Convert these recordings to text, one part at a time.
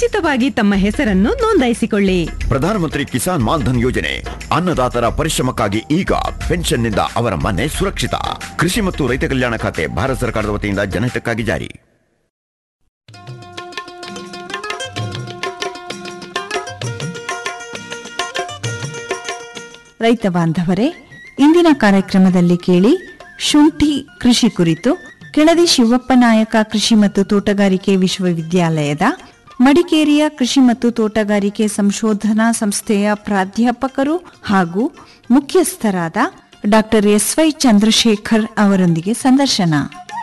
ಉಚಿತವಾಗಿ ತಮ್ಮ ಹೆಸರನ್ನು ನೋಂದಾಯಿಸಿಕೊಳ್ಳಿ ಪ್ರಧಾನಮಂತ್ರಿ ಕಿಸಾನ್ ಮಾನ್ಧನ್ ಯೋಜನೆ ಅನ್ನದಾತರ ಪರಿಶ್ರಮಕ್ಕಾಗಿ ಈಗ ಪೆನ್ಷನ್ನಿಂದ ಅವರ ಮನೆ ಸುರಕ್ಷಿತ ಕೃಷಿ ಮತ್ತು ರೈತ ಕಲ್ಯಾಣ ಖಾತೆ ಭಾರತ ಸರ್ಕಾರದ ವತಿಯಿಂದ ಜನಹಿತಕ್ಕಾಗಿ ಜಾರಿ ರೈತ ಬಾಂಧವರೇ ಇಂದಿನ ಕಾರ್ಯಕ್ರಮದಲ್ಲಿ ಕೇಳಿ ಶುಂಠಿ ಕೃಷಿ ಕುರಿತು ಕೆಳದಿ ಶಿವಪ್ಪ ನಾಯಕ ಕೃಷಿ ಮತ್ತು ತೋಟಗಾರಿಕೆ ವಿಶ್ವವಿದ್ಯಾಲಯದ ಮಡಿಕೇರಿಯ ಕೃಷಿ ಮತ್ತು ತೋಟಗಾರಿಕೆ ಸಂಶೋಧನಾ ಸಂಸ್ಥೆಯ ಪ್ರಾಧ್ಯಾಪಕರು ಹಾಗೂ ಮುಖ್ಯಸ್ಥರಾದ ಡಾಕ್ಟರ್ ಎಸ್ವೈ ಚಂದ್ರಶೇಖರ್ ಅವರೊಂದಿಗೆ ಸಂದರ್ಶನ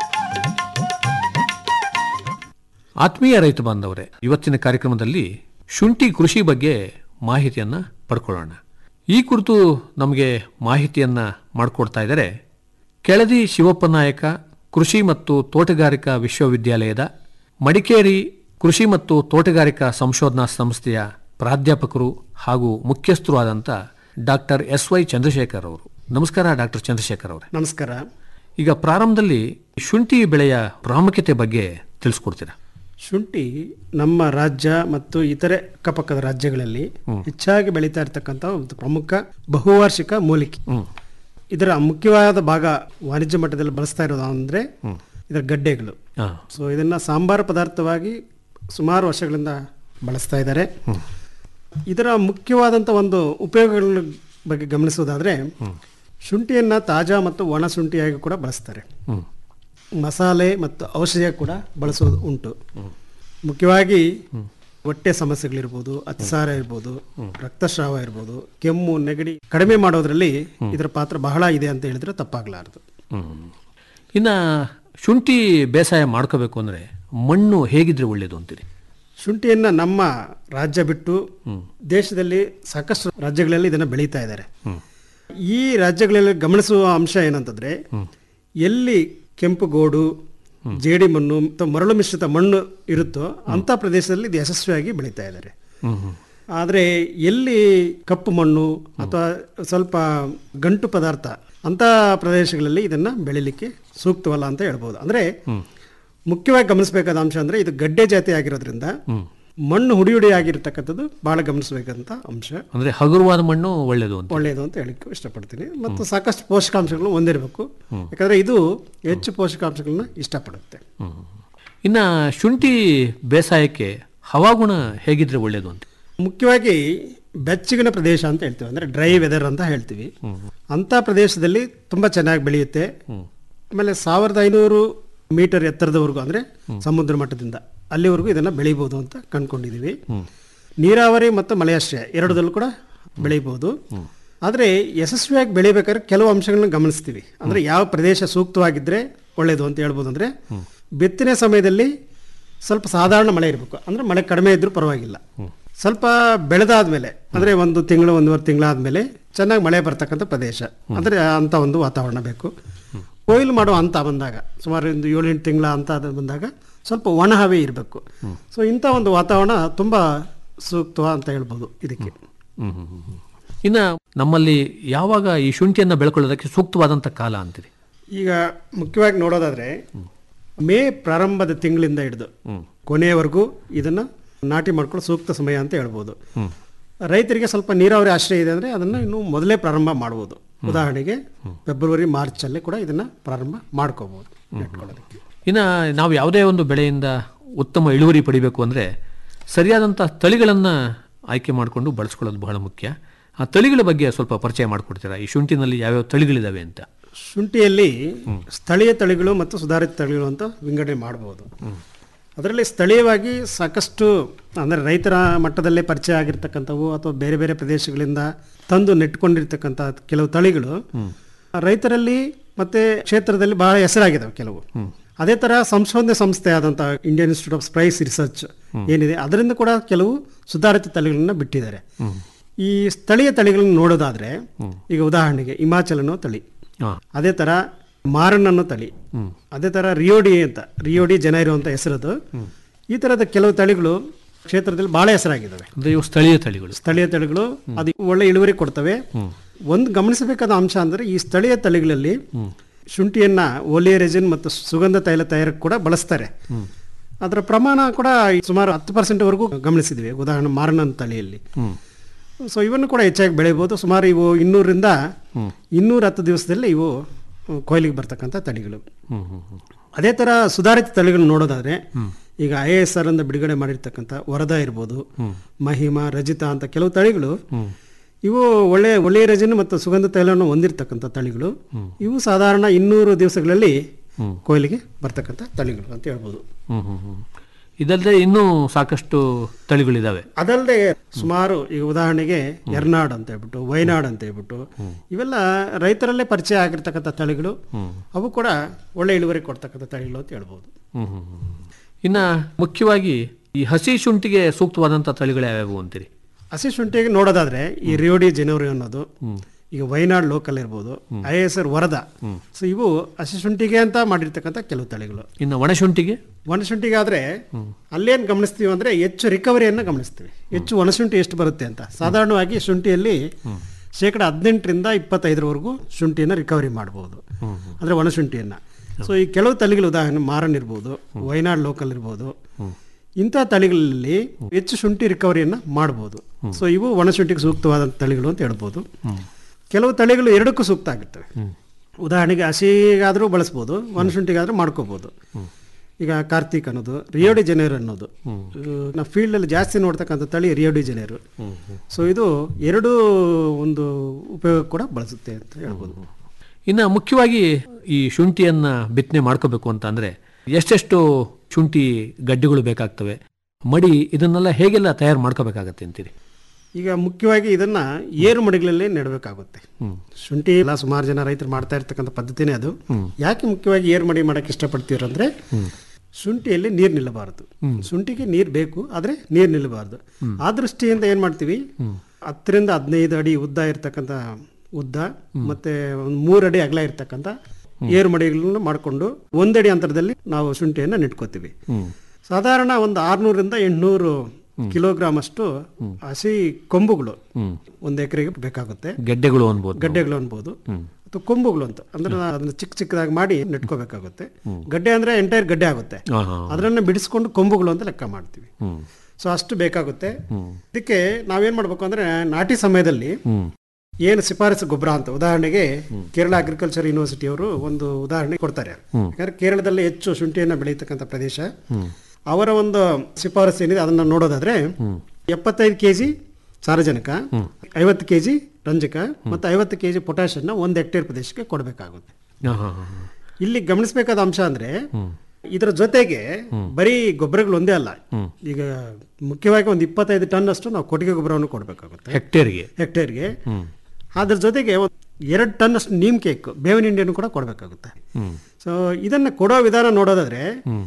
ಆತ್ಮೀಯ ರೈತ ಬಾಂಧವರೇ ಇವತ್ತಿನ ಕಾರ್ಯಕ್ರಮದಲ್ಲಿ ಶುಂಠಿ ಕೃಷಿ ಬಗ್ಗೆ ಮಾಹಿತಿಯನ್ನ ಪಡ್ಕೊಳ್ಳೋಣ ಈ ಕುರಿತು ನಮಗೆ ಮಾಹಿತಿಯನ್ನ ಮಾಡಿಕೊಡ್ತಾ ಇದ್ದಾರೆ ಕೆಳದಿ ಶಿವಪ್ಪ ನಾಯಕ ಕೃಷಿ ಮತ್ತು ತೋಟಗಾರಿಕಾ ವಿಶ್ವವಿದ್ಯಾಲಯದ ಮಡಿಕೇರಿ ಕೃಷಿ ಮತ್ತು ತೋಟಗಾರಿಕಾ ಸಂಶೋಧನಾ ಸಂಸ್ಥೆಯ ಪ್ರಾಧ್ಯಾಪಕರು ಹಾಗೂ ಮುಖ್ಯಸ್ಥರು ಆದಂಥ ಡಾಕ್ಟರ್ ಎಸ್ ವೈ ಚಂದ್ರಶೇಖರ್ ಅವರು ನಮಸ್ಕಾರ ಡಾಕ್ಟರ್ ಚಂದ್ರಶೇಖರ್ ಅವರೇ ನಮಸ್ಕಾರ ಈಗ ಪ್ರಾರಂಭದಲ್ಲಿ ಶುಂಠಿ ಬೆಳೆಯ ಪ್ರಾಮುಖ್ಯತೆ ಬಗ್ಗೆ ತಿಳಿಸ್ಕೊಡ್ತೀರಾ ಶುಂಠಿ ನಮ್ಮ ರಾಜ್ಯ ಮತ್ತು ಇತರೆ ಅಕ್ಕಪಕ್ಕದ ರಾಜ್ಯಗಳಲ್ಲಿ ಹೆಚ್ಚಾಗಿ ಬೆಳೀತಾ ಇರತಕ್ಕಂಥ ಒಂದು ಪ್ರಮುಖ ಬಹುವಾರ್ಷಿಕ ಮೂಲಿಕೆ ಇದರ ಮುಖ್ಯವಾದ ಭಾಗ ವಾಣಿಜ್ಯ ಮಟ್ಟದಲ್ಲಿ ಬಳಸ್ತಾ ಇರೋದು ಅಂದ್ರೆ ಇದರ ಗಡ್ಡೆಗಳು ಹಾ. ಸೊ ಇದನ್ನ ಸಾಂಬಾರು ಪದಾರ್ಥವಾಗಿ ಸುಮಾರು ವರ್ಷಗಳಿಂದ ಬಳಸ್ತಾ ಇದ್ದಾರೆ ಇದರ ಮುಖ್ಯವಾದಂಥ ಒಂದು ಉಪಯೋಗಗಳ ಬಗ್ಗೆ ಗಮನಿಸೋದಾದ್ರೆ ಶುಂಠಿಯನ್ನ ತಾಜಾ ಮತ್ತು ಒಣ ಶುಂಠಿಯಾಗಿ ಕೂಡ ಬಳಸ್ತಾರೆ ಮಸಾಲೆ ಮತ್ತು ಔಷಧಿಯ ಕೂಡ ಬಳಸೋದು ಉಂಟು ಮುಖ್ಯವಾಗಿ ಹೊಟ್ಟೆ ಸಮಸ್ಯೆಗಳಿರ್ಬೋದು ಅತಿಸಾರ ಇರ್ಬೋದು ರಕ್ತಸ್ರಾವ ಇರ್ಬೋದು ಕೆಮ್ಮು ನೆಗಡಿ ಕಡಿಮೆ ಮಾಡೋದ್ರಲ್ಲಿ ಇದರ ಪಾತ್ರ ಬಹಳ ಇದೆ ಅಂತ ಹೇಳಿದ್ರೆ ತಪ್ಪಾಗಲಾರದು ಇನ್ನು ಶುಂಠಿ ಬೇಸಾಯ ಮಾಡ್ಕೋಬೇಕು ಅಂದರೆ ಮಣ್ಣು ಹೇಗಿದ್ರೆ ಒಳ್ಳೇದು ಅಂತೀರಿ ಶುಂಠಿಯನ್ನ ನಮ್ಮ ರಾಜ್ಯ ಬಿಟ್ಟು ದೇಶದಲ್ಲಿ ಸಾಕಷ್ಟು ರಾಜ್ಯಗಳಲ್ಲಿ ಇದನ್ನು ಬೆಳೀತಾ ಇದ್ದಾರೆ ಈ ರಾಜ್ಯಗಳಲ್ಲಿ ಗಮನಿಸುವ ಅಂಶ ಏನಂತಂದ್ರೆ ಎಲ್ಲಿ ಕೆಂಪು ಗೋಡು ಜೇಡಿ ಮಣ್ಣು ಮತ್ತು ಮರಳು ಮಿಶ್ರಿತ ಮಣ್ಣು ಇರುತ್ತೋ ಅಂತ ಪ್ರದೇಶದಲ್ಲಿ ಇದು ಯಶಸ್ವಿಯಾಗಿ ಬೆಳೀತಾ ಇದ್ದಾರೆ ಆದರೆ ಎಲ್ಲಿ ಕಪ್ಪು ಮಣ್ಣು ಅಥವಾ ಸ್ವಲ್ಪ ಗಂಟು ಪದಾರ್ಥ ಅಂತ ಪ್ರದೇಶಗಳಲ್ಲಿ ಇದನ್ನ ಬೆಳಿಲಿಕ್ಕೆ ಸೂಕ್ತವಲ್ಲ ಅಂತ ಹೇಳ್ಬೋದು ಅಂದ್ರೆ ಮುಖ್ಯವಾಗಿ ಗಮನಿಸಬೇಕಾದ ಅಂಶ ಅಂದ್ರೆ ಇದು ಗಡ್ಡೆ ಜಾತಿ ಆಗಿರೋದ್ರಿಂದ ಮಣ್ಣು ಹುಡಿ ಹುಡಿ ಆಗಿರ್ತಕ್ಕಂಥದ್ದು ಬಹಳ ಗಮನಿಸಬೇಕಂತ ಅಂಶ ಅಂದರೆ ಹಗುರವಾದ ಮಣ್ಣು ಒಳ್ಳೇದು ಅಂತ ಒಳ್ಳೆಯದು ಅಂತ ಹೇಳಿಕ್ಕೆ ಇಷ್ಟಪಡ್ತೀನಿ ಮತ್ತು ಸಾಕಷ್ಟು ಪೋಷಕಾಂಶಗಳು ಹೊಂದಿರಬೇಕು ಯಾಕಂದ್ರೆ ಇದು ಹೆಚ್ಚು ಪೋಷಕಾಂಶಗಳನ್ನ ಇಷ್ಟಪಡುತ್ತೆ ಇನ್ನು ಶುಂಠಿ ಬೇಸಾಯಕ್ಕೆ ಹವಾಗುಣ ಹೇಗಿದ್ರೆ ಒಳ್ಳೇದು ಅಂತ ಮುಖ್ಯವಾಗಿ ಬೆಚ್ಚಗಿನ ಪ್ರದೇಶ ಅಂತ ಹೇಳ್ತೀವಿ ಅಂದ್ರೆ ಡ್ರೈ ವೆದರ್ ಅಂತ ಹೇಳ್ತೀವಿ ಅಂತ ಪ್ರದೇಶದಲ್ಲಿ ತುಂಬಾ ಚೆನ್ನಾಗಿ ಬೆಳೆಯುತ್ತೆ ಆಮೇಲೆ ಸಾವಿರದ ಐನೂರು ಮೀಟರ್ ಎತ್ತರದವರೆಗೂ ಅಂದ್ರೆ ಸಮುದ್ರ ಮಟ್ಟದಿಂದ ಅಲ್ಲಿವರೆಗೂ ಇದನ್ನ ಬೆಳಿಬಹುದು ಅಂತ ಕಂಡ್ಕೊಂಡಿದೀವಿ ನೀರಾವರಿ ಮತ್ತು ಮಳೆಯಾಶ್ರಯ ಎರಡದಲ್ಲೂ ಕೂಡ ಬೆಳಿಬಹುದು ಆದರೆ ಯಶಸ್ವಿಯಾಗಿ ಬೆಳಿಬೇಕಾದ್ರೆ ಕೆಲವು ಅಂಶಗಳನ್ನ ಗಮನಿಸ್ತೀವಿ ಅಂದ್ರೆ ಯಾವ ಪ್ರದೇಶ ಸೂಕ್ತವಾಗಿದ್ರೆ ಒಳ್ಳೇದು ಅಂತ ಹೇಳ್ಬೋದು ಅಂದ್ರೆ ಬಿತ್ತನೆ ಸಮಯದಲ್ಲಿ ಸ್ವಲ್ಪ ಸಾಧಾರಣ ಮಳೆ ಇರಬೇಕು ಅಂದ್ರೆ ಮಳೆ ಕಡಿಮೆ ಇದ್ರೂ ಪರವಾಗಿಲ್ಲ ಸ್ವಲ್ಪ ಬೆಳೆದಾದ್ಮೇಲೆ ಅಂದ್ರೆ ಒಂದು ತಿಂಗಳು ಒಂದೂವರೆ ತಿಂಗಳಾದ್ಮೇಲೆ ಚೆನ್ನಾಗಿ ಮಳೆ ಬರ್ತಕ್ಕಂಥ ಪ್ರದೇಶ ಅಂದ್ರೆ ಅಂತ ಒಂದು ವಾತಾವರಣ ಬೇಕು ಕೊಯ್ಲು ಮಾಡೋ ಹಂತ ಬಂದಾಗ ಸುಮಾರು ಒಂದು ಏಳೆಂಟು ತಿಂಗಳ ಹಂತ ಅದು ಬಂದಾಗ ಸ್ವಲ್ಪ ಒಣ ಹವೆ ಇರಬೇಕು ಸೊ ಇಂಥ ಒಂದು ವಾತಾವರಣ ತುಂಬಾ ಸೂಕ್ತ ಅಂತ ಹೇಳ್ಬೋದು ಇದಕ್ಕೆ ಇನ್ನು ನಮ್ಮಲ್ಲಿ ಯಾವಾಗ ಈ ಶುಂಠಿಯನ್ನು ಬೆಳ್ಕೊಳ್ಳೋದಕ್ಕೆ ಸೂಕ್ತವಾದಂಥ ಕಾಲ ಅಂತೀರಿ ಈಗ ಮುಖ್ಯವಾಗಿ ನೋಡೋದಾದ್ರೆ ಮೇ ಪ್ರಾರಂಭದ ತಿಂಗಳಿಂದ ಹಿಡಿದು ಕೊನೆಯವರೆಗೂ ಇದನ್ನ ನಾಟಿ ಮಾಡ್ಕೊಳ್ಳೋ ಸೂಕ್ತ ಸಮಯ ಅಂತ ಹೇಳ್ಬೋದು ರೈತರಿಗೆ ಸ್ವಲ್ಪ ನೀರಾವರಿ ಆಶ್ರಯ ಇದೆ ಅಂದ್ರೆ ಅದನ್ನ ಇನ್ನು ಮೊದಲೇ ಪ್ರಾರಂಭ ಮಾಡ್ಬೋದು ಉದಾಹರಣೆಗೆ ಫೆಬ್ರವರಿ ಮಾರ್ಚ್ ಅಲ್ಲಿ ಕೂಡ ಇದನ್ನ ಪ್ರಾರಂಭ ಮಾಡ್ಕೋಬಹುದು ನೆಟ್ಕೊಳ್ಳೋದಕ್ಕೆ ಇನ್ನು ನಾವು ಯಾವುದೇ ಒಂದು ಬೆಳೆಯಿಂದ ಉತ್ತಮ ಇಳುವರಿ ಪಡಿಬೇಕು ಅಂದರೆ ಸರಿಯಾದಂಥ ತಳಿಗಳನ್ನು ಆಯ್ಕೆ ಮಾಡಿಕೊಂಡು ಬಳಸ್ಕೊಳ್ಳೋದು ಬಹಳ ಮುಖ್ಯ ಆ ತಳಿಗಳ ಬಗ್ಗೆ ಸ್ವಲ್ಪ ಪರಿಚಯ ಮಾಡಿಕೊಡ್ತೀರಾ ಈ ಶುಂಠಿನಲ್ಲಿ ಯಾವ್ಯಾವ ತಳಿಗಳಿದಾವೆ ಅಂತ ಶುಂಠಿಯಲ್ಲಿ ಸ್ಥಳೀಯ ತಳಿಗಳು ಮತ್ತು ಸುಧಾರಿತ ತಳಿಗಳು ಅಂತ ವಿಂಗಡಣೆ ಮಾಡಬಹುದು ಅದರಲ್ಲಿ ಸ್ಥಳೀಯವಾಗಿ ಸಾಕಷ್ಟು ಅಂದರೆ ರೈತರ ಮಟ್ಟದಲ್ಲೇ ಪರಿಚಯ ಆಗಿರ್ತಕ್ಕಂಥವು ಅಥವಾ ಬೇರೆ ಬೇರೆ ಪ್ರದೇಶಗಳಿಂದ ತಂದು ನೆಟ್ಕೊಂಡಿರ್ತಕ್ಕಂಥ ಕೆಲವು ತಳಿಗಳು ರೈತರಲ್ಲಿ ಮತ್ತೆ ಕ್ಷೇತ್ರದಲ್ಲಿ ಬಹಳ ಹೆಸರಾಗಿದ್ದಾವೆ ಕೆಲವು ಅದೇ ತರ ಸಂಶೋಧನೆ ಸಂಸ್ಥೆ ಆದಂತಹ Indian institute of spice research ಏನಿದೆ ಅದರಿಂದ ಕೂಡ ಕೆಲವು ಸುಧಾರಿತ ತಳಿಗಳನ್ನ ಬಿಟ್ಟಿದ್ದಾರೆ ಈ ಸ್ಥಳೀಯ ತಳಿಗಳನ್ನ ನೋಡೋದಾದ್ರೆ ಈಗ ಉದಾಹರಣೆಗೆ ಹಿಮಾಚಲ್ ಅನ್ನೋ ತಳಿ ಹಾಂ ಅದೇ ತರ ಮಾರನ್ ಅನ್ನೋ ತಳಿ ಅದೇ ತರ ರಿಯೋಡಿ ಅಂತ ರಿಯೋಡಿ ಜನೈರೋ ಅಂತ ಹೆಸರದು ಈ ತರದ ಕೆಲವು ತಳಿಗಳು ಕ್ಷೇತ್ರದಲ್ಲಿ ಬಹಳ ಹೆಸರಾಗಿದ್ದಾವೆ ಅಂದರೆ ಇವು ಸ್ಥಳೀಯ ತಳಿಗಳು ಸ್ಥಳೀಯ ತಳಿಗಳು ಅದು ಒಳ್ಳೆ ಇಳುವರಿ ಕೊಡ್ತವೆ ಒಂದು ಗಮನಿಸಬೇಕಾದ ಅಂಶ ಅಂದ್ರೆ ಈ ಸ್ಥಳೀಯ ತಳಿಗಳಲ್ಲಿ ಶುಂಠಿಯನ್ನ ಓಲಿಯ ರೆಜಿನ್ ಮತ್ತು ಸುಗಂಧ ತೈಲ ತಯಾರಕ್ಕೆ ಕೂಡ ಬಳಸ್ತಾರೆ ಅದರ ಪ್ರಮಾಣ ಕೂಡ ಸುಮಾರು ಹತ್ತು ಪರ್ಸೆಂಟ್ ವರೆಗೂ ಗಮನಿಸಿದ್ವಿ ಉದಾಹರಣೆ ಮಾರನನ್ ತಳಿಯಲ್ಲಿ ಸೊ ಇವನ್ನು ಕೂಡ ಹೆಚ್ಚಾಗಿ ಬೆಳೆಯಬಹುದು ಸುಮಾರು ಇವು ಇನ್ನೂರಿಂದ ಇನ್ನೂರ ಹತ್ತು ದಿವಸದಲ್ಲಿ ಇವು ಕೊಯ್ಲಿಗೆ ಬರ್ತಕ್ಕಂಥ ತಳಿಗಳು ಅದೇ ಥರ ಸುಧಾರಿತ ತಳಿಗಳು ನೋಡೋದಾದ್ರೆ ಈಗ ಐ ಎಸ್ ಆರ್ ಅಂತ ಬಿಡುಗಡೆ ಮಾಡಿರ್ತಕ್ಕಂಥ ವರದಾ ಇರ್ಬೋದು ಮಹಿಮಾ ರಜಿತಾ ಅಂತ ಕೆಲವು ತಳಿಗಳು ಇವು ಒಳ್ಳೆ ಒಳ್ಳೆಯ ರಜನೆ ಮತ್ತು ಸುಗಂಧ ತೈಲವನ್ನು ಹೊಂದಿರತಕ್ಕಂಥ ತಳಿಗಳು ಇವು ಸಾಧಾರಣ ಇನ್ನೂರು ದಿವಸಗಳಲ್ಲಿ ಕೊಯ್ಲಿಗೆ ಬರ್ತಕ್ಕಂಥ ತಳಿಗಳು ಅಂತ ಹೇಳ್ಬೋದು ಹ್ಮ್ ಹ್ಮ್ ಹ್ಮ್ ಇದಲ್ಲದೆ ಇನ್ನೂ ಸಾಕಷ್ಟು ತಳಿಗಳಿದಾವೆ ಅದಲ್ಲದೆ ಸುಮಾರು ಈಗ ಉದಾಹರಣೆಗೆ ಎರ್ನಾಡ್ ಅಂತ ಹೇಳ್ಬಿಟ್ಟು ವೈನಾಡ್ ಅಂತ ಹೇಳ್ಬಿಟ್ಟು ಇವೆಲ್ಲ ರೈತರಲ್ಲೇ ಪರಿಚಯ ಆಗಿರ್ತಕ್ಕಂಥ ತಳಿಗಳು ಅವು ಕೂಡ ಒಳ್ಳೆ ಇಳುವರಿ ಕೊಡ್ತಕ್ಕಂಥ ತಳಿಗಳು ಅಂತ ಹೇಳ್ಬೋದು ಹ್ಮ್ ಹ್ಮ್ ಹ್ಮ್. ಇನ್ನ ಮುಖ್ಯವಾಗಿ ಈ ಹಸಿ ಶುಂಠಿಗೆ ಸೂಕ್ತವಾದಂಥ ತಳಿಗಳು ಯಾವ್ಯಾವು ಅಂತೀರಿ ಹಸಿ ಶುಂಠಿಗೆ ನೋಡೋದಾದ್ರೆ ಈ ರಿಯೋಡಿ ಜನವರಿ ಅನ್ನೋದು ಈಗ ವೈನಾಡ್ ಲೋಕಲ್ ಇರ್ಬೋದು I S R Varada so ಇವು ಹಸಿ ಶುಂಠಿಗೆ ಅಂತ ಮಾಡಿರ್ತಕ್ಕಂಥ ಕೆಲವು ತಳಿಗಳು ಇನ್ನು ಒಣಶುಂಠಿಗೆ ಒಣಶುಂಠಿಗೆ ಆದ್ರೆ ಅಲ್ಲೇನ್ ಗಮನಿಸ್ತೀವಿ ಅಂದ್ರೆ ಹೆಚ್ಚು ರಿಕವರಿಯನ್ನು ಗಮನಿಸ್ತೀವಿ ಹೆಚ್ಚು ಒಣಶುಂಠಿ ಎಷ್ಟು ಬರುತ್ತೆ ಅಂತ ಸಾಧಾರಣವಾಗಿ ಶುಂಠಿಯಲ್ಲಿ ಶೇಕಡ ಹದಿನೆಂಟರಿಂದ ಇಪ್ಪತ್ತೈದರವರೆಗೂ ಶುಂಠಿಯನ್ನು ರಿಕವರಿ ಮಾಡಬಹುದು ಅಂದ್ರೆ ಒಣಶುಂಠಿಯನ್ನ ಸೊ ಈ ಕೆಲವು ತಳಿಗಳು ಉದಾಹರಣೆ ಮಾರನ್ ಇರ್ಬೋದು ವೈನಾಡ್ ಲೋಕಲ್ ಇರ್ಬೋದು ಇಂಥ ತಳಿಗಳಲ್ಲಿ ಹೆಚ್ಚು ಶುಂಠಿ ರಿಕವರಿಯನ್ನ ಮಾಡಬಹುದು ಸೊ ಇವು ಒಣಶುಂಠಿಗೆ ಸೂಕ್ತವಾದ ತಳಿಗಳು ಅಂತ ಹೇಳ್ಬೋದು ಕೆಲವು ತಳಿಗಳು ಎರಡಕ್ಕೂ ಸೂಕ್ತ ಆಗುತ್ತವೆ ಉದಾಹರಣೆಗೆ ಹಸಿಗಾದರೂ ಬಳಸ್ಬೋದು ಒಣಶುಂಠಿಗಾದ್ರೂ ಮಾಡ್ಕೋಬಹುದು ಈಗ ಕಾರ್ತಿಕ್ ಅನ್ನೋದು ರಿಯೋಡಿ ಜನೇರು ಅನ್ನೋದು ನಾವು ಫೀಲ್ಡಲ್ಲಿ ಜಾಸ್ತಿ ನೋಡ್ತಕ್ಕಂಥ ತಳಿ ರಿಯೋಡಿ ಜನೇರು ಸೊ ಇದು ಎರಡು ಒಂದು ಉಪಯೋಗ ಕೂಡ ಬಳಸುತ್ತೆ ಅಂತ ಹೇಳ್ಬೋದು ಇನ್ನು ಮುಖ್ಯವಾಗಿ ಈ ಶುಂಠಿಯನ್ನ ಬಿತ್ತನೆ ಮಾಡ್ಕೋಬೇಕು ಅಂತ ಅಂದ್ರೆ ಎಷ್ಟೆಷ್ಟು ಶುಂಠಿ ಗಡ್ಡೆಗಳು ಬೇಕಾಗ್ತವೆ ಮಡಿ ಇದನ್ನೆಲ್ಲ ಹೇಗೆಲ್ಲ ತಯಾರು ಮಾಡ್ಕೋಬೇಕಾಗತ್ತೆ ಅಂತೀರಿ ಈಗ ಮುಖ್ಯವಾಗಿ ಇದನ್ನ ಏರು ಮಡಿಗಳಲ್ಲಿ ನೆಡಬೇಕಾಗುತ್ತೆ ಶುಂಠಿ ಎಲ್ಲ ಸುಮಾರು ಜನ ರೈತರು ಮಾಡ್ತಾ ಇರ್ತಕ್ಕಂಥ ಪದ್ಧತಿನೇ ಅದು ಯಾಕೆ ಮುಖ್ಯವಾಗಿ ಏರು ಮಡಿ ಮಾಡಕ್ಕೆ ಇಷ್ಟಪಡ್ತೀವ್ರು ಅಂದ್ರೆ ಶುಂಠಿಯಲ್ಲಿ ನೀರು ನಿಲ್ಲಬಾರದು ಶುಂಠಿಗೆ ನೀರು ಬೇಕು ಆದ್ರೆ ನೀರು ನಿಲ್ಲಬಾರದು ಆ ದೃಷ್ಟಿಯಿಂದ ಏನ್ ಮಾಡ್ತೀವಿ ಹತ್ತರಿಂದ ಹದಿನೈದು ಅಡಿ ಉದ್ದ ಇರ್ತಕ್ಕಂಥ ಉದ್ದ ಮತ್ತೆ ಒಂದು ಮೂರು ಅಡಿ ಅಗಲ ಇರ್ತಕ್ಕಂಥ ಏರು ಮಡಿಗಳನ್ನು ಮಾಡಿಕೊಂಡು ಒಂದಡಿ ಅಂತರದಲ್ಲಿ ನಾವು ಶುಂಠಿಯನ್ನು ನೆಟ್ಕೋತೀವಿ ಸಾಧಾರಣ ಒಂದು ಆರ್ನೂರಿಂದ ಎಂಟ್ನೂರು ಕಿಲೋಗ್ರಾಮ್ ಅಷ್ಟು ಹಸಿ ಕೊಂಬುಗಳು ಒಂದು ಎಕರೆಗೆ ಬೇಕಾಗುತ್ತೆ ಗೆಡ್ಡೆಗಳು ಅನ್ಬೋದು ಗಡ್ಡೆಗಳು ಅನ್ಬೋದು ಅಥವಾ ಕೊಂಬುಗಳು ಅಂತ ಅಂದ್ರೆ ಅದನ್ನ ಚಿಕ್ಕ ಚಿಕ್ಕದಾಗಿ ಮಾಡಿ ನೆಟ್ಕೋಬೇಕಾಗುತ್ತೆ ಗಡ್ಡೆ ಅಂದ್ರೆ ಎಂಟೈರ್ ಗಡ್ಡೆ ಆಗುತ್ತೆ ಹಾ, ಹಾ. ಅದನ್ನ ಬಿಡಿಸ್ಕೊಂಡು ಕೊಂಬುಗಳು ಅಂತ ಲೆಕ್ಕ ಮಾಡ್ತೀವಿ ಸೊ ಅಷ್ಟು ಬೇಕಾಗುತ್ತೆ ಇದಕ್ಕೆ ನಾವೇನ್ ಮಾಡ್ಬೇಕು ಅಂದ್ರೆ ನಾಟಿ ಸಮಯದಲ್ಲಿ ಏನು ಶಿಫಾರಸು ಗೊಬ್ಬರ ಅಂತ ಉದಾಹರಣೆಗೆ ಕೇರಳ ಅಗ್ರಿಕಲ್ಚರ್ ಯೂನಿವರ್ಸಿಟಿ ಅವರು ಒಂದು ಉದಾಹರಣೆ ಕೊಡ್ತಾರೆ ಯಾಕಂದ್ರೆ ಕೇರಳದಲ್ಲಿ ಹೆಚ್ಚು ಶುಂಠಿಯನ್ನ ಬೆಳೀತಕ್ಕಂಥ ಪ್ರದೇಶ ಅವರ ಒಂದು ಶಿಫಾರಸು ಏನಿದೆ ಅದನ್ನ ನೋಡೋದಾದ್ರೆ ಎಪ್ಪತ್ತೈದು ಕೆಜಿ ಸಾರಜನಕ ಐವತ್ತು ಕೆಜಿ ರಂಜಕ ಮತ್ತು ಐವತ್ತು ಕೆಜಿ ಪೊಟ್ಯಾಷನ್ನ ಒಂದು ಹೆಕ್ಟೇರ್ ಪ್ರದೇಶಕ್ಕೆ ಕೊಡಬೇಕಾಗುತ್ತೆ ಹಾ, ಹಾ, ಹಾ. ಇಲ್ಲಿ ಗಮನಿಸಬೇಕಾದ ಅಂಶ ಅಂದ್ರೆ ಇದರ ಜೊತೆಗೆ ಬರೀ ಗೊಬ್ಬರಗಳು ಒಂದೇ ಅಲ್ಲ ಈಗ ಮುಖ್ಯವಾಗಿ ಒಂದು ಇಪ್ಪತ್ತೈದು ಟನ್ ಅಷ್ಟು ನಾವು ಕೊಟ್ಟಿಗೆ ಗೊಬ್ಬರವನ್ನು ಕೊಡಬೇಕಾಗುತ್ತೆ ಹೆಕ್ಟೇರ್ಗೆ ಹೆಕ್ಟೇರ್ಗೆ ಅದ್ರ ಜೊತೆಗೆ ಒಂದ್ ಎರಡು ಟನ್ ಅಷ್ಟು ನೀಮ್ ಕೇಕ್ ಬೇವಿನ ಹಿಂಡಿಯನ್ನು ಕೂಡ ಕೊಡಬೇಕಾಗುತ್ತೆ ಸೊ ಇದನ್ನ ಕೊಡೋ ವಿಧಾನ ನೋಡೋದಾದ್ರೆ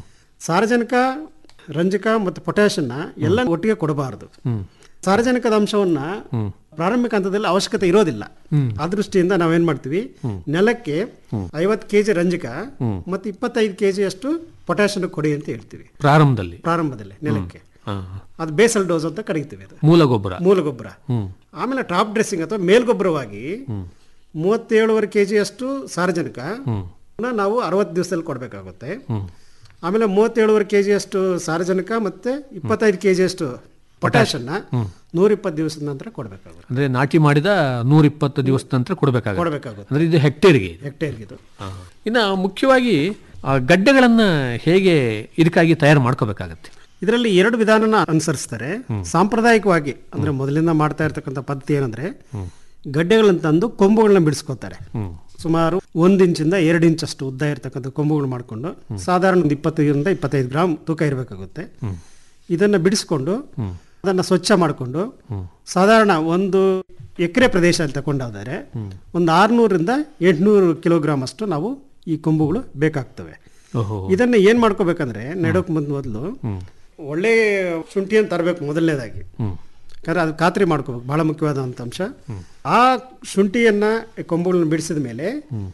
ಸಾರಜನಕ ರಂಜಕ ಮತ್ತು ಪೊಟ್ಯಾಷನ್ನ ಎಲ್ಲ ಒಟ್ಟಿಗೆ ಕೊಡಬಾರದು ಸಾರಜನಕದ ಅಂಶವನ್ನ ಪ್ರಾರಂಭಿಕ ಹಂತದಲ್ಲಿ ಅವಶ್ಯಕತೆ ಇರೋದಿಲ್ಲ ಆ ದೃಷ್ಟಿಯಿಂದ ನಾವೇನ್ ಮಾಡ್ತೀವಿ ನೆಲಕ್ಕೆ ಐವತ್ತು ಕೆಜಿ ರಂಜಕ ಮತ್ತು ಇಪ್ಪತ್ತೈದು ಕೆಜಿ ಅಷ್ಟು ಪೊಟ್ಯಾಷನ್ ಕೊಡಿ ಅಂತ ಹೇಳ್ತೀವಿ ಪ್ರಾರಂಭದಲ್ಲಿ ಪ್ರಾರಂಭದಲ್ಲಿ ನೆಲಕ್ಕೆ ಹಾ. ಅದು ಬೇಸಲ್ ಡೋಸ್ ಅಂತ ಕರೀತೀವಿ ಅದು ಮೂಲ ಗೊಬ್ಬರ ಮೂಲ ಗೊಬ್ಬರ ಆಮೇಲೆ ಟಾಪ್ ಡ್ರೆಸ್ಸಿಂಗ್ ಅಥವಾ ಮೇಲ್ಗೊಬ್ಬರವಾಗಿ ಮೂವತ್ತೇಳುವರೆ ಕೆ ಅಷ್ಟು ಸಾರಜನಕ ಪುನಃ ನಾವು ಅರವತ್ತು ದಿವಸದಲ್ಲಿ ಕೊಡಬೇಕಾಗುತ್ತೆ ಆಮೇಲೆ ಮೂವತ್ತೇಳುವರೆ ಕೆ ಅಷ್ಟು ಸಾರಜನಕ ಮತ್ತೆ ಇಪ್ಪತ್ತೈದು ಕೆ ಅಷ್ಟು ಪೊಟ್ಯಾಷನ್ನ ನೂರಿಪ್ಪತ್ತು ದಿವಸದ ನಂತರ ಕೊಡಬೇಕಾಗುತ್ತೆ ಅಂದ್ರೆ ನಾಟಿ ಮಾಡಿದ ನೂರ ಇಪ್ಪತ್ತು ದಿವಸದ ನಂತರ ಕೊಡಬೇಕಾಗುತ್ತೆ ಕೊಡಬೇಕಾಗುತ್ತೆ ಅಂದ್ರೆ ಇದು ಹೆಕ್ಟೇರ್ಗೆ ಇದು. ಹೆಕ್ಟೇರ್ಗೆ ಇದು ಹಾ. ಇನ್ನ ಮುಖ್ಯವಾಗಿ ಆ ಗಡ್ಡೆಗಳನ್ನ ಹೇಗೆ ಇದಕ್ಕಾಗಿ ತಯಾರು ಮಾಡ್ಕೋಬೇಕಾಗತ್ತೆ ಇದರಲ್ಲಿ ಎರಡು ವಿಧಾನನ ಅನುಸರಿಸ್ತಾರೆ ಸಾಂಪ್ರದಾಯಿಕವಾಗಿ ಅಂದ್ರೆ ಮೊದಲಿಂದ ಮಾಡ್ತಾ ಇರ್ತಕ್ಕಂಥ ಪದ್ಧತಿ ಏನಂದ್ರೆ ಗಡ್ಡೆಗಳನ್ನ ತಂದು ಕೊಂಬುಗಳನ್ನ ಬಿಡಿಸ್ಕೋತಾರೆ ಸುಮಾರು ಒಂದ್ ಇಂಚಿಂದ ಎರಡು ಇಂಚ್ ಅಷ್ಟು ಉದ್ದ ಇರ್ತಕ್ಕಂಥ ಕೊಂಬುಗಳು ಮಾಡಿಕೊಂಡು ಸಾಧಾರಣ ಒಂದು ಇಪ್ಪತ್ತೈದರಿಂದ ಇಪ್ಪತ್ತೈದು ಗ್ರಾಮ್ ತೂಕ ಇರಬೇಕಾಗುತ್ತೆ ಇದನ್ನ ಬಿಡಿಸ್ಕೊಂಡು ಅದನ್ನ ಸ್ವಚ್ಛ ಮಾಡಿಕೊಂಡು ಸಾಧಾರಣ ಒಂದು ಎಕರೆ ಪ್ರದೇಶ ಅಂತ ತಗೊಂಡಾದರೆ ಒಂದು ಆರ್ನೂರಿಂದ ಎಂಟುನೂರು ಕಿಲೋಗ್ರಾಮ್ ಅಷ್ಟು ನಾವು ಈ ಕೊಂಬುಗಳು ಬೇಕಾಗ್ತವೆ ಓಹೋ ಇದನ್ನ ಏನ್ ಮಾಡ್ಕೋಬೇಕಂದ್ರೆ ನೆಡೋಕ್ ಮುಂದ್ ಮೊದಲು ಒಳ್ಳೆ ಶುಂಠಿಯನ್ನು ತರಬೇಕು ಮೊದಲನೇದಾಗಿ ಯಾಕಂದ್ರೆ ಅದು ಖಾತ್ರಿ ಮಾಡ್ಕೋಬೇಕು ಬಹಳ ಮುಖ್ಯವಾದಂಥ ಅಂಶ ಆ ಶುಂಠಿಯನ್ನ ಕೊಂಬುಗಳನ್ನ ಬಿಡಿಸಿದ ಮೇಲೆ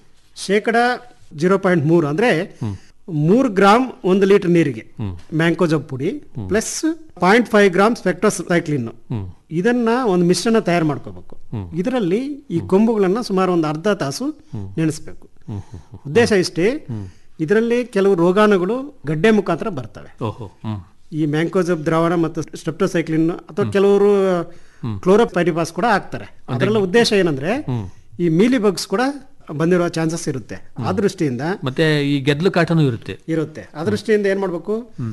ಶೇಕಡ ಜೀರೋ ಪಾಯಿಂಟ್ ಮೂರು ಅಂದ್ರೆ ಮೂರು ಗ್ರಾಮ್ ಒಂದು ಲೀಟರ್ ನೀರಿಗೆ ಮ್ಯಾಂಕೋಜಬ್ ಪುಡಿ plus point five gram streptocycline ಇದನ್ನ ಒಂದು ಮಿಶ್ರಣ ತಯಾರು ಮಾಡ್ಕೋಬೇಕು ಇದರಲ್ಲಿ ಈ ಕೊಂಬುಗಳನ್ನ ಸುಮಾರು ಒಂದು ಅರ್ಧ ತಾಸು ನೆನೆಸ್ಬೇಕು ಉದ್ದೇಶ ಇಷ್ಟೇ ಇದರಲ್ಲಿ ಕೆಲವು ರೋಗಾಣುಗಳು ಗಡ್ಡೆ ಮುಖಾಂತರ ಬರ್ತವೆ ಓಹೋ ಹ್ಮ್ ಈ ಮ್ಯಾಂಕೋಜಬ್ ದ್ರಾವಣ ಮತ್ತು ಸ್ಟೆಪ್ಟೋಸೈಕ್ಲಿನ್ ಅಥವಾ ಕೆಲವರು ಕ್ಲೋರೋಪೈರಿಪಾಸ್ ಕೂಡ ಹಾಕ್ತಾರೆ ಅದರಲ್ಲ ಉದ್ದೇಶ ಏನಂದ್ರೆ ಈ ಮೀಲಿ ಬಗ್ಸ್ ಕೂಡ ಬಂದಿರೋ ಚಾನ್ಸಸ್ ಇರುತ್ತೆ ಆ ದೃಷ್ಟಿಯಿಂದ ಮತ್ತೆ ಈ ಗೆದ್ಲು ಕಾಟನೂ ಇರುತ್ತೆ ಇರುತ್ತೆ ಆ ದೃಷ್ಟಿಯಿಂದ ಏನ್ ಮಾಡ್ಬೇಕು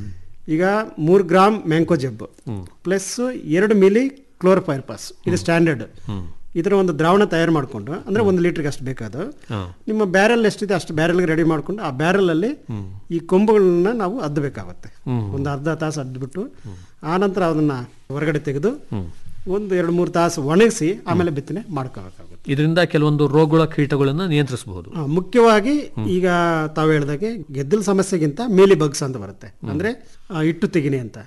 ಈಗ ಮೂರ್ ಗ್ರಾಮ್ ಮ್ಯಾಂಕೋಜೆಬ್ ಪ್ಲಸ್ ಎರಡು ಮಿಲಿ ಕ್ಲೋರೋಪೈರ್ಪಾಸ್ ಇದು ಸ್ಟ್ಯಾಂಡರ್ಡ್ ಇದರ ಒಂದು ದ್ರಾವಣ ತಯಾರು ಮಾಡಿಕೊಂಡು ಅಂದ್ರೆ ಒಂದು ಲೀಟರ್ಗೆ ಅಷ್ಟು ಬೇಕಾದ ಹಾ. ನಿಮ್ಮ ಬ್ಯಾರೆಲ್ ಎಷ್ಟಿದೆ ಅಷ್ಟು ಬ್ಯಾರೆಲ್ಗೆ ರೆಡಿ ಮಾಡ್ಕೊಂಡು ಆ ಬ್ಯಾರೆಲ್ ಅಲ್ಲಿ ಈ ಕೊಂಬುಗಳನ್ನ ನಾವು ಅದ್ದಬೇಕಾಗುತ್ತೆ ಒಂದು ಅರ್ಧ ತಾಸು ಅದ್ಬಿಟ್ಟು ಆ ನಂತರ ಅದನ್ನ ಹೊರಗಡೆ ತೆಗೆದು ಒಂದು ಎರಡು ಮೂರು ತಾಸು ಒಣಗಿಸಿ ಆಮೇಲೆ ಬಿತ್ತನೆ ಮಾಡ್ಕೋಬೇಕಾಗುತ್ತೆ ಇದರಿಂದ ಕೆಲವೊಂದು ರೋಗಗಳ ಕೀಟಗಳನ್ನ ನಿಯಂತ್ರಿಸಬಹುದು ಆ, ಮುಖ್ಯವಾಗಿ ಈಗ ತಾವು ಹೇಳ್ದಾಗೆ ಗೆದ್ದಲು ಸಮಸ್ಯೆಗಿಂತ ಮೇಲಿ ಬಗ್ಸ್ ಅಂತ ಬರುತ್ತೆ ಅಂದ್ರೆ ಆ, ಇಟ್ಟು ತೆಗಿನಿ ಅಂತ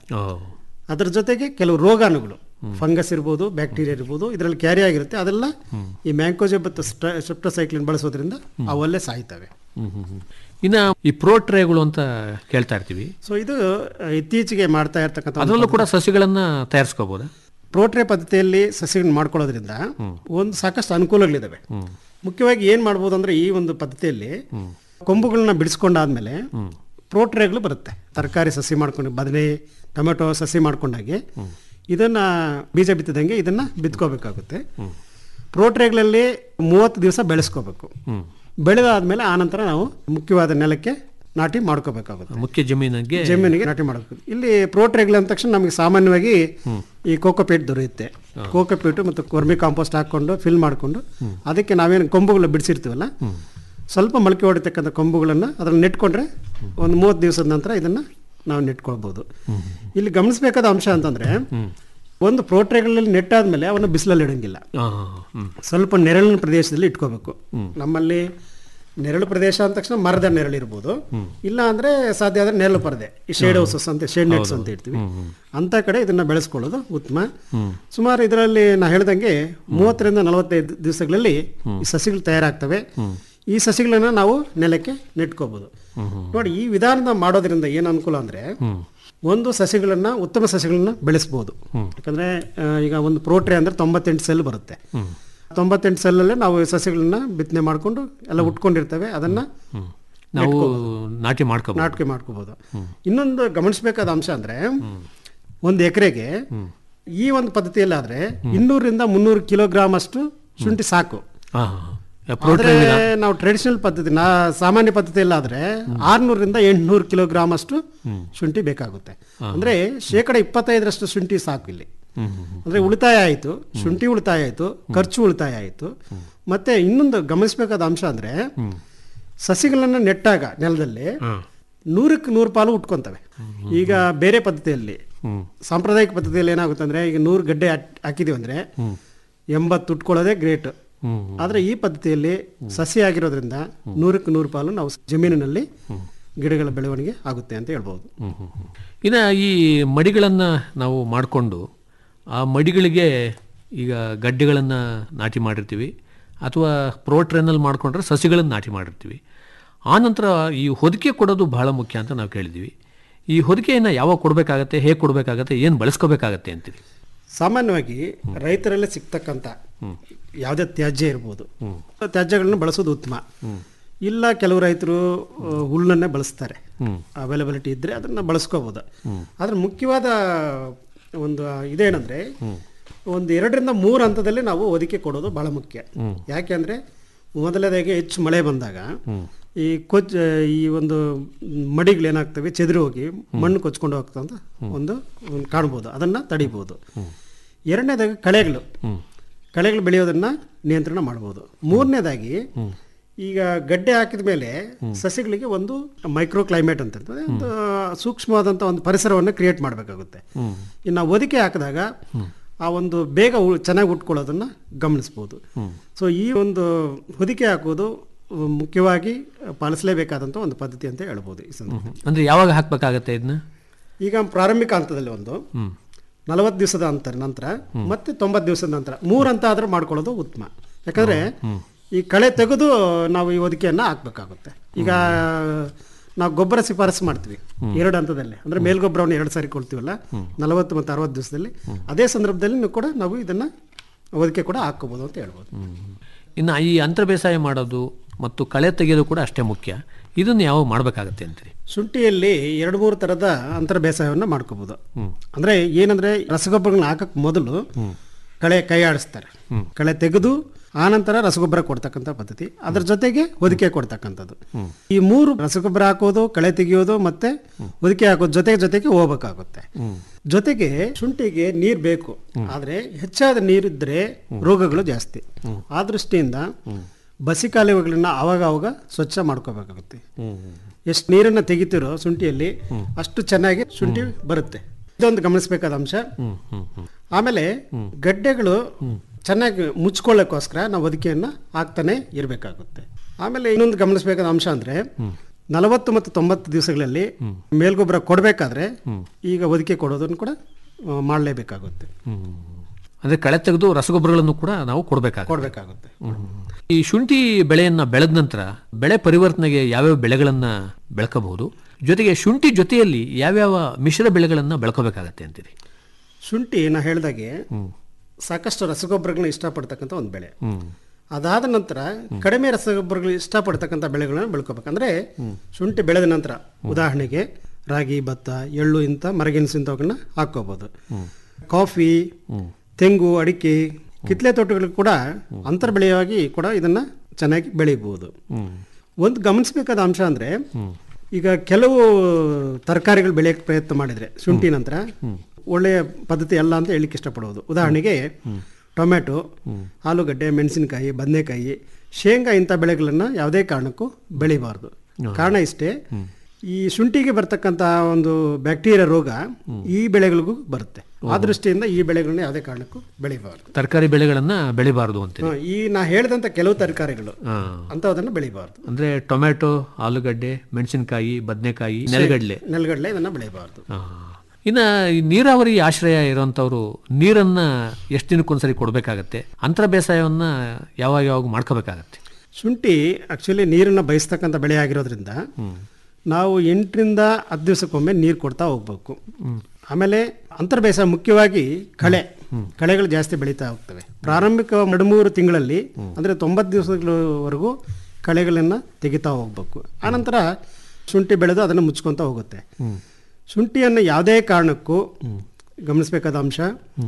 ಅದರ ಜೊತೆಗೆ ಕೆಲವು ರೋಗಾಣುಗಳು ಫಂಗಸ್ ಇರ್ಬೋದು ಬ್ಯಾಕ್ಟೀರಿಯಾ ಇರ್ಬೋದು ಇದರಲ್ಲಿ ಕ್ಯಾರಿ ಆಗಿರುತ್ತೆ ಅದೆಲ್ಲ ಈ ಮ್ಯಾಂಕೋಜೆಬ್ ಮತ್ತು ಸ್ಟ್ರೆಪ್ಟೋಸೈಕ್ಲಿನ್ ಬಳಸೋದ್ರಿಂದ ಅವಲ್ಲೇ ಸಾಯ್ತವೆ ಇನ್ನ ಈ ಪ್ರೋಟ್ರೇಗಳು ಅಂತ ಕೇಳ್ತಾ ಇರ್ತೀವಿ ಸೊ ಇದು ಆ, ಇತ್ತೀಚೆಗೆ ಮಾಡ್ತಾ ಇರ್ತಕ್ಕಂಥ ಒಂದು ಅದರಲ್ಲೂ ಕೂಡ ಸಸಿಗಳನ್ನ ತಯಾರಿಸ್ಕೋಬಹುದಾ ಪ್ರೋಟ್ರೆ ಪದ್ಧತಿಯಲ್ಲಿ ಸಸಿಗಳನ್ನ ಮಾಡ್ಕೊಳ್ಳೋದ್ರಿಂದ ಒಂದು ಸಾಕಷ್ಟು ಅನುಕೂಲಗಳಿದಾವೆ ಮುಖ್ಯವಾಗಿ ಏನ್ ಮಾಡ್ಬೋದು ಅಂದ್ರೆ ಈ ಒಂದು ಪದ್ಧತಿಯಲ್ಲಿ ಕೊಂಬುಗಳನ್ನ ಬಿಡಿಸ್ಕೊಂಡಾದ್ಮೇಲೆ ಪ್ರೋಟ್ರೇಗಳು ಬರುತ್ತೆ ತರಕಾರಿ ಸಸಿ ಮಾಡ್ಕೊಂಡು ಬದನೆ ಟೊಮೆಟೊ ಸಸಿ ಮಾಡ್ಕೊಂಡಾಗೆ ಇದನ್ನ ಬೀಜ ಬಿತ್ತಿದಂಗೆ ಇದನ್ನ ಬಿತ್ಕೋಬೇಕಾಗುತ್ತೆ ಪ್ರೋಟ್ರೇಗಳಲ್ಲಿ ಮೂವತ್ತು ದಿವಸ ಬೆಳೆಸ್ಕೋಬೇಕು ಬೆಳೆದಾದ್ಮೇಲೆ ಆನಂತರ ನಾವು ಮುಖ್ಯವಾದ ನೆಲಕ್ಕೆ ನಾಟಿ ಮಾಡ್ಕೋಬೇಕಾಗುತ್ತೆ ಮುಖ್ಯ ಜಮೀನಿಗೆ ಜಮೀನಿಗೆ ನಾಟಿ ಮಾಡಬೇಕು ಇಲ್ಲಿ ಪ್ರೋಟ್ರೆಗ್ಲ್ ಅಂದ ತಕ್ಷಣ ನಮಗೆ ಸಾಮಾನ್ಯವಾಗಿ ಈ ಕೋಕೋಪೀಟ್ ದೊರೆಯುತ್ತೆ ಕೋಕೋಪೀಟ್ ಮತ್ತು ವರ್ಮಿ ಕಾಂಪೋಸ್ಟ್ ಹಾಕೊಂಡು ಫಿಲ್ ಮಾಡಿಕೊಂಡು ಅದಕ್ಕೆ ನಾವೇನು ಕೊಂಬುಗಳು ಬಿಡಿಸಿರ್ತೀವಲ್ಲ ಸ್ವಲ್ಪ ಮೊಳಕೆ ಹೊಡಿತಕ್ಕಂಥ ಕೊಂಬುಗಳನ್ನ ಅದ್ರಲ್ಲಿ ನೆಟ್ಕೊಂಡ್ರೆ ಒಂದು ಮೂವತ್ತು ದಿವಸದ ನಂತರ ಇದನ್ನ ನಾವು ನೆಟ್ಕೊಳ್ಬೋದು ಇಲ್ಲಿ ಗಮನಿಸಬೇಕಾದ ಅಂಶ ಅಂತಂದ್ರೆ ಒಂದು ಪ್ರೋಟ್ರೆಗಳಲ್ಲಿ ನೆಟ್ಟಾದ್ಮೇಲೆ ಅವನ್ನ ಬಿಸಿಲಲ್ಲಿ ಇಡಂಗಿಲ್ಲ ಆ, ಹ್ಮ್. ಸ್ವಲ್ಪ ನೆರಳಿನ ಪ್ರದೇಶದಲ್ಲಿ ಇಟ್ಕೋಬೇಕು ನಮ್ಮಲ್ಲಿ ನೆರಳು ಪ್ರದೇಶ ಅಂದ ತಕ್ಷಣ ಮರದ ನೆರಳು ಇರ್ಬೋದು ಇಲ್ಲ ಅಂದ್ರೆ ಸಾಧ್ಯ ಆದ್ರೆ ನೆರಳು ಪರದೆ ಈ ಶೇಡ್ ಹೌಸಸ್ ಅಂತ ಶೇಡ್ ನೆಟ್ಸ್ ಅಂತ ಇರ್ತೀವಿ ಅಂತ ಕಡೆ ಇದನ್ನ ಬೆಳೆಸ್ಕೊಳ್ಳೋದು ಉತ್ತಮ ಸುಮಾರು ಇದರಲ್ಲಿ ನಾ ಹೇಳ್ದಂಗೆ ಮೂವತ್ತರಿಂದ ನಲವತ್ತೈದು ದಿವಸಗಳಲ್ಲಿ ಈ ಸಸಿಗಳು ತಯಾರಾಗ್ತವೆ ಈ ಸಸಿಗಳನ್ನ ನಾವು ನೆಲಕ್ಕೆ ನೆಟ್ಕೋಬಹುದು ನೋಡಿ ಈ ವಿಧಾನದ ಮಾಡೋದ್ರಿಂದ ಏನು ಅನುಕೂಲ ಅಂದ್ರೆ ಒಂದು ಸಸಿಗಳನ್ನ ಉತ್ತಮ ಸಸಿಗಳನ್ನ ಬೆಳೆಸ್ಬೋದು ಯಾಕಂದ್ರೆ ಆ, ಈಗ ಒಂದು ಪ್ರೋಟ್ರೆ ಅಂದ್ರೆ ತೊಂಬತ್ತೆಂಟು ಸೆಲ್ ಬರುತ್ತೆ ತೊಂಬತ್ತೆಂಟು ಸೆಲ್ಲಲ್ಲೇ ನಾವು ಈ ಸಸಿಗಳನ್ನ ಬಿತ್ತನೆ ಮಾಡ್ಕೊಂಡು ಎಲ್ಲ ಉಟ್ಕೊಂಡಿರ್ತೇವೆ ಅದನ್ನ ನಾವು ನಾಟಿ ಮಾಡ್ಕೋಬಹುದು ನಾಟಿಕೆ ಮಾಡ್ಕೋಬಹುದು ಇನ್ನೊಂದು ಗಮನಿಸಬೇಕಾದ ಅಂಶ ಅಂದ್ರೆ ಒಂದು ಎಕರೆಗೆ ಈ ಒಂದು ಪದ್ಧತಿಯಲ್ಲಿ ಆದ್ರೆ ಇನ್ನೂರಿಂದ ಮುನ್ನೂರು ಕಿಲೋಗ್ರಾಮ್ ಅಷ್ಟು ಶುಂಠಿ ಸಾಕು ಆದ್ರೆ ನಾವು ಟ್ರೆಡಿಷನಲ್ ಪದ್ಧತಿ ನಾ ಸಾಮಾನ್ಯ ಪದ್ಧತಿಯಲ್ಲಿ ಆದ್ರೆ ಆರ್ನೂರಿಂದ ಎಂಟ್ನೂರು ಕಿಲೋಗ್ರಾಮ್ ಅಷ್ಟು ಶುಂಠಿ ಬೇಕಾಗುತ್ತೆ ಅಂದ್ರೆ ಶೇಕಡ ಇಪ್ಪತ್ತೈದರಷ್ಟು ಶುಂಠಿ ಸಾಕು ಇಲ್ಲಿ ಅಂದ್ರೆ ಉಳಿತಾಯ ಆಯಿತು ಶುಂಠಿ ಉಳಿತಾಯ ಆಯಿತು ಖರ್ಚು ಉಳಿತಾಯ ಆಯಿತು ಮತ್ತೆ ಇನ್ನೊಂದು ಗಮನಿಸಬೇಕಾದ ಅಂಶ ಅಂದ್ರೆ ಸಸಿಗಳನ್ನ ನೆಟ್ಟಾಗ ನೆಲದಲ್ಲಿ ನೂರಕ್ಕೆ ನೂರು ಪಾಲು ಉಟ್ಕೊಂತವೆ ಈಗ ಬೇರೆ ಪದ್ಧತಿಯಲ್ಲಿ ಸಾಂಪ್ರದಾಯಿಕ ಪದ್ಧತಿಯಲ್ಲಿ ಏನಾಗುತ್ತೆ ಅಂದ್ರೆ ಈಗ ನೂರು ಗಡ್ಡೆ ಹಾಕ್- ಹಾಕಿದೀವಿ ಅಂದ್ರೆ ಎಂಬತ್ತು ಉಟ್ಕೊಳ್ಳೋದೇ ಗ್ರೇಟ್ ಆದ್ರೆ ಈ ಪದ್ಧತಿಯಲ್ಲಿ ಸಸಿ ಆಗಿರೋದ್ರಿಂದ ನೂರಕ್ಕೆ ನೂರು ಪಾಲು ನಾವು ಜಮೀನಿನಲ್ಲಿ ಗಿಡಗಳ ಬೆಳವಣಿಗೆ ಆಗುತ್ತೆ ಅಂತ ಹೇಳ್ಬೋದು ಇನ್ನು ಈ ಮಡಿಗಳನ್ನ ನಾವು ಮಾಡಿಕೊಂಡು ಆ ಮಡಿಗಳಿಗೆ ಈಗ ಗಡ್ಡೆಗಳನ್ನು ನಾಟಿ ಮಾಡಿರ್ತೀವಿ ಅಥವಾ ಪ್ರೋಟ್ರೇನಲ್ಲಿ ಮಾಡ್ಕೊಂಡ್ರೆ ಸಸಿಗಳನ್ನು ನಾಟಿ ಮಾಡಿರ್ತೀವಿ ಆನಂತರ ಈ ಹೊದಿಕೆ ಕೊಡೋದು ಬಹಳ ಮುಖ್ಯ ಅಂತ ನಾವು ಕೇಳಿದ್ದೀವಿ ಈ ಹೊದಿಕೆಯನ್ನು ಯಾವಾಗ ಕೊಡಬೇಕಾಗತ್ತೆ ಹೇಗೆ ಕೊಡಬೇಕಾಗತ್ತೆ ಏನು ಬಳಸ್ಕೋಬೇಕಾಗತ್ತೆ ಅಂತೀವಿ ಸಾಮಾನ್ಯವಾಗಿ ರೈತರಲ್ಲೇ ಸಿಗ್ತಕ್ಕಂಥ ಯಾವುದೇ ತ್ಯಾಜ್ಯ ಇರ್ಬೋದು ತ್ಯಾಜ್ಯಗಳನ್ನ ಬಳಸೋದು ಉತ್ತಮ ಇಲ್ಲ ಕೆಲವು ರೈತರು ಆ, ಹುಲ್ಲನ್ನೇ ಬಳಸ್ತಾರೆ ಅವೈಲಬಿಲಿಟಿ ಇದ್ರೆ ಅದನ್ನ ಬಳಸ್ಕೋಬಹುದು ಆದ್ರೆ ಮುಖ್ಯವಾದ ಒಂದು ಇದೇನಂದ್ರೆ ಒಂದು ಎರಡರಿಂದ ಮೂರು ಹಂತದಲ್ಲಿ ನಾವು ಒದಿಕೆ ಕೊಡೋದು ಬಹಳ ಮುಖ್ಯ ಯಾಕೆಂದ್ರೆ ಮೊದಲನೇದಾಗಿ ಹೆಚ್ಚು ಮಳೆ ಬಂದಾಗ ಈ ಕೊಚ್ ಈ ಒಂದು ಮಡಿಗಳು ಏನಾಗ್ತವೆ ಚೆದುರಿ ಹೋಗಿ ಮಣ್ಣು ಕೊಚ್ಕೊಂಡು ಹೋಗ್ತಂತ ಒಂದು ಒಂದು ಕಾಣ್ಬೋದು ಅದನ್ನ ತಡಿಬೋದು ಎರಡನೇದಾಗಿ ಕಳೆಗಳು ಕಳೆಗಳು ಬೆಳೆಯೋದನ್ನ ನಿಯಂತ್ರಣ ಮಾಡ್ಬೋದು ಮೂರನೇದಾಗಿ ಈಗ ಗಡ್ಡೆ ಹಾಕಿದ ಮೇಲೆ ಸಸಿಗಳಿಗೆ ಒಂದು ಮೈಕ್ರೋ ಕ್ಲೈಮೇಟ್ ಅಂತ ಇರ್ತದೆ ಒಂದು ಸೂಕ್ಷ್ಮವಾದಂಥ ಒಂದು ಪರಿಸರವನ್ನು ಕ್ರಿಯೇಟ್ ಮಾಡಬೇಕಾಗುತ್ತೆ ಇನ್ನು ಒದಿಕೆ ಹಾಕಿದಾಗ ಆ ಒಂದು ಬೇಗ ಉ- ಚೆನ್ನಾಗಿ ಉಟ್ಕೊಳ್ಳೋದನ್ನ ಗಮನಿಸ್ಬೋದು ಸೊ ಈ ಒಂದು ಹೊದಿಕೆ ಹಾಕೋದು ಅಹ್, ಮುಖ್ಯವಾಗಿ ಪಾಲಿಸಲೇಬೇಕಾದಂಥ ಒಂದು ಪದ್ಧತಿ ಅಂತ ಹೇಳ್ಬೋದು ಈ ಸಂದರ್ಭದಲ್ಲಿ ಅಂದರೆ ಯಾವಾಗ ಹಾಕಬೇಕಾಗತ್ತೆ ಇದನ್ನ ಈಗ ಪ್ರಾರಂಭಿಕ ಹಂತದಲ್ಲಿ ಒಂದು ನಲವತ್ತು ದಿವಸದ ಅಂತರ ನಂತರ ಮತ್ತೆ ತೊಂಬತ್ತು ದಿವಸದ ನಂತರ ಮೂರು ಹಂತ ಆದ್ರೂ ಮಾಡ್ಕೊಳ್ಳೋದು ಉತ್ತಮ ಯಾಕಂದ್ರೆ ಈ ಕಳೆ ತೆಗೆದು ನಾವು ಈ ಹೊದಿಕೆಯನ್ನ ಹಾಕ್ಬೇಕಾಗುತ್ತೆ ಈಗ ನಾವು ಗೊಬ್ಬರ ಶಿಫಾರಸು ಮಾಡ್ತೀವಿ ಎರಡು ಹಂತದಲ್ಲಿ ಅಂದ್ರೆ ಮೇಲ್ಗೊಬ್ಬರವನ್ನು ಎರಡು ಸಾರಿ ಕೊಡ್ತೀವಲ್ಲ ನಲವತ್ತು ಮತ್ತು ಅರವತ್ತು ದಿವಸದಲ್ಲಿ ಅದೇ ಸಂದರ್ಭದಲ್ಲಿ ಕೂಡ ನಾವು ಇದನ್ನ ಹೊದಿಕೆ ಕೂಡ ಹಾಕೋಬಹುದು ಅಂತ ಹೇಳ್ಬೋದು ಇನ್ನು ಈ ಅಂತರ ಬೇಸಾಯ ಮಾಡೋದು ಮತ್ತು ಕಳೆ ತೆಗೆಯೋದು ಕೂಡ ಅಷ್ಟೇ ಮುಖ್ಯ ಇದನ್ನು ಯಾವ ಮಾಡಬೇಕಾಗತ್ತೆ ಅಂತೀರಿ ಶುಂಠಿಯಲ್ಲಿ ಎರಡು ಮೂರು ತರದ ಅಂತರ ಬೇಸಾಯವನ್ನ ಮಾಡ್ಕೋಬಹುದು ಅಂದ್ರೆ ಏನಂದ್ರೆ ರಸಗೊಬ್ಬರಗಳನ್ನ ಹಾಕಕ್ ಮೊದಲು ಕಳೆ ಕೈ ಆಡಿಸ್ತಾರೆ ಕಳೆ ತೆಗೆದು ಆನಂತರ ರಸಗೊಬ್ಬರ ಕೊಡ್ತಕ್ಕಂಥ ಪದ್ಧತಿ ಅದ್ರ ಜೊತೆಗೆ ಹೊದಿಕೆ ಕೊಡ್ತಕ್ಕಂಥದ್ದು ಈ ಮೂರು ರಸಗೊಬ್ಬರ ಹಾಕೋದು ಕಳೆ ತೆಗೆಯೋದು ಮತ್ತೆ ಹೊದಿಕೆ ಹಾಕೋದು ಜೊತೆಗೆ ಜೊತೆಗೆ ಹೋಗ್ಬೇಕಾಗುತ್ತೆ ಜೊತೆಗೆ ಶುಂಠಿಗೆ ನೀರ್ ಬೇಕು ಆದ್ರೆ ಹೆಚ್ಚಾದ ನೀರಿದ್ರೆ ರೋಗಗಳು ಜಾಸ್ತಿ ಆ ದೃಷ್ಟಿಯಿಂದ ಬಸಿ ಕಾಲುವೆಗಳನ್ನ ಅವಾಗ ಅವಾಗ ಸ್ವಚ್ಛ ಮಾಡ್ಕೋಬೇಕಾಗುತ್ತೆ ಎಷ್ಟು ನೀರನ್ನ ತೆಗಿತಿರೋ ಶುಂಠಿಯಲ್ಲಿ ಅಷ್ಟು ಚೆನ್ನಾಗಿ ಶುಂಠಿ ಬರುತ್ತೆ ಇದೊಂದು ಗಮನಿಸಬೇಕಾದ ಅಂಶ ಆಮೇಲೆ ಗಡ್ಡೆಗಳು ಚೆನ್ನಾಗಿ ಮುಚ್ಕೊಳ್ಳೋಕ್ಕೋಸ್ಕರ ನಾವು ಹೊದಿಕೆಯನ್ನ ಹಾಕ್ತಾನೆ ಇರಬೇಕಾಗುತ್ತೆ ಆಮೇಲೆ ಇನ್ನೊಂದು ಗಮನಿಸಬೇಕಾದ ಅಂಶ ಅಂದ್ರೆ ನಲವತ್ತು ಮತ್ತು ತೊಂಬತ್ತು ದಿವಸಗಳಲ್ಲಿ ಮೇಲ್ಗೊಬ್ಬರ ಕೊಡಬೇಕಾದ್ರೆ ಈಗ ಹೊದಿಕೆ ಕೊಡೋದನ್ನು ಕೂಡ ಆ, ಮಾಡಲೇಬೇಕಾಗುತ್ತೆ ಅಂದ್ರೆ ಕಳೆ ತೆಗೆದು ರಸಗೊಬ್ಬರಗಳನ್ನು ಕೂಡ ನಾವು ಕೊಡಬೇಕಾಗುತ್ತೆ ಕೊಡಬೇಕಾಗುತ್ತೆ ಈ ಶುಂಠಿ ಬೆಳೆಯನ್ನ ಬೆಳೆದ ನಂತರ ಬೆಳೆ ಪರಿವರ್ತನೆಗೆ ಯಾವ್ಯಾವ ಬೆಳೆಗಳನ್ನ ಬೆಳ್ಕೋಬಹುದು ಜೊತೆಗೆ ಶುಂಠಿ ಜೊತೆಯಲ್ಲಿ ಯಾವ್ಯಾವ ಮಿಶ್ರ ಬೆಳೆಗಳನ್ನ ಬೆಳ್ಕೋಬೇಕಾಗತ್ತೆ ಅಂತೀರಿ ಶುಂಠಿ ನಾ ಹೇಳ್ದಾಗೆ ಸಾಕಷ್ಟು ರಸಗೊಬ್ಬರಗಳನ್ನ ಇಷ್ಟಪಡ್ತಕ್ಕಂಥ ಒಂದು ಬೆಳೆ ಅದಾದ ನಂತರ ಕಡಿಮೆ ರಸಗೊಬ್ಬರಗಳು ಇಷ್ಟಪಡ್ತಕ್ಕಂಥ ಬೆಳೆಗಳನ್ನ ಬೆಳ್ಕೋಬೇಕಂದ್ರೆ ಶುಂಠಿ ಬೆಳೆದ ನಂತರ ಉದಾಹರಣೆಗೆ ರಾಗಿ ಭತ್ತ ಎಳ್ಳು ಇಂಥ ಮರಗೆಣಸು ಇಂಥವನ್ನ ಹಾಕೋಬಹುದು ಕಾಫಿ ತೆಂಗು ಅಡಿಕೆ ಕಿತ್ಲೆ ತೋಟಗಳು ಕೂಡ ಅಂತರ್ ಬೆಳೆಯಾಗಿ ಕೂಡ ಇದನ್ನ ಚೆನ್ನಾಗಿ ಬೆಳಿಬಹುದು ಒಂದು ಗಮನಿಸಬೇಕಾದ ಅಂಶ ಅಂದ್ರೆ ಈಗ ಕೆಲವು ತರಕಾರಿಗಳು ಬೆಳೆಯಕ್ಕೆ ಪ್ರಯತ್ನ ಮಾಡಿದ್ರೆ ಶುಂಠಿ ನಂತರ ಒಳ್ಳೆಯ ಪದ್ಧತಿ ಅಲ್ಲ ಅಂತ ಹೇಳಿಕ್ಕೆ ಇಷ್ಟಪಡೋದು ಉದಾಹರಣೆಗೆ ಟೊಮೆಟೊ ಆಲೂಗಡ್ಡೆ ಮೆಣಸಿನಕಾಯಿ ಬದನೆಕಾಯಿ ಶೇಂಗಾ ಇಂಥ ಬೆಳೆಗಳನ್ನ ಯಾವುದೇ ಕಾರಣಕ್ಕೂ ಬೆಳಿಬಾರ್ದು ಕಾರಣ ಇಷ್ಟೇ ಈ ಶುಂಠಿಗೆ ಬರ್ತಕ್ಕಂಥ ಒಂದು ಬ್ಯಾಕ್ಟೀರಿಯಾ ರೋಗ ಈ ಬೆಳೆಗಳಿಗೂ ಬರುತ್ತೆ ಆ ದೃಷ್ಟಿಯಿಂದ ಈ ಬೆಳೆಗಳನ್ನ ಯಾವುದೇ ಕಾರಣಕ್ಕೂ ಬೆಳಿಬಾರ್ದು ತರಕಾರಿ ಬೆಳೆಗಳನ್ನ ಬೆಳಿಬಾರದು ಅಂತೀರಿ ಹ, ಈ ನಾ ಹೇಳಿದಂತ ಕೆಲವು ತರಕಾರಿಗಳು ಹಾ. ಅಂತವದನ್ನ ಬೆಳಿಬಾರ್ದು ಅಂದ್ರೆ ಟೊಮೆಟೊ ಆಲೂಗಡ್ಡೆ ಮೆಣಸಿನಕಾಯಿ ಬದನೆಕಾಯಿ ನೆಲಗಡಲೆ ನೆಲಗಡಲೆ ಇದನ್ನ ಬೆಳಿಬಾರ್ದು ಆ. ಇನ್ನ ಈ ನೀರಾವರಿ ಆಶ್ರಯ ಇರುವಂತವ್ರು ನೀರನ್ನ ಎಷ್ಟು ದಿನಕ್ಕೊಂದ್ಸರಿ ಕೊಡಬೇಕಾಗತ್ತೆ ಅಂತರ ಬೇಸಾಯವನ್ನ ಯಾವಾಗ ಯಾವಾಗ ಮಾಡ್ಕೋಬೇಕಾಗತ್ತೆ ಶುಂಠಿ ಆಕ್ಚುಲಿ ನೀರನ್ನ ಬಯಸ್ತಕ್ಕಂಥ ಬೆಳೆ ಆಗಿರೋದ್ರಿಂದ ನಾವು ಎಂಟರಿಂದ ಹತ್ತು ದಿವಸಕ್ಕೊಮ್ಮೆ ನೀರು ಕೊಡ್ತಾ ಹೋಗ್ಬೇಕು ಆಮೇಲೆ ಅಂತರ್ ಬೇಸಾಯ ಮುಖ್ಯವಾಗಿ ಕಳೆ ಕಳೆಗಳು ಜಾಸ್ತಿ ಬೆಳೀತಾ ಹೋಗ್ತವೆ ಪ್ರಾರಂಭಿಕ ಎರಡು ಮೂರು ತಿಂಗಳಲ್ಲಿ ಅಂದ್ರೆ ತೊಂಬತ್ತು ದಿವಸಗಳವರೆಗೂ ಕಳೆಗಳನ್ನ ತೆಗಿತಾ ಹೋಗ್ಬೇಕು ಆನಂತರ ಶುಂಠಿ ಬೆಳೆದು ಅದನ್ನು ಮುಚ್ಕೊಂತ ಹೋಗುತ್ತೆ ಶುಂಠಿಯನ್ನು ಯಾವುದೇ ಕಾರಣಕ್ಕೂ ಗಮನಿಸಬೇಕಾದ ಅಂಶ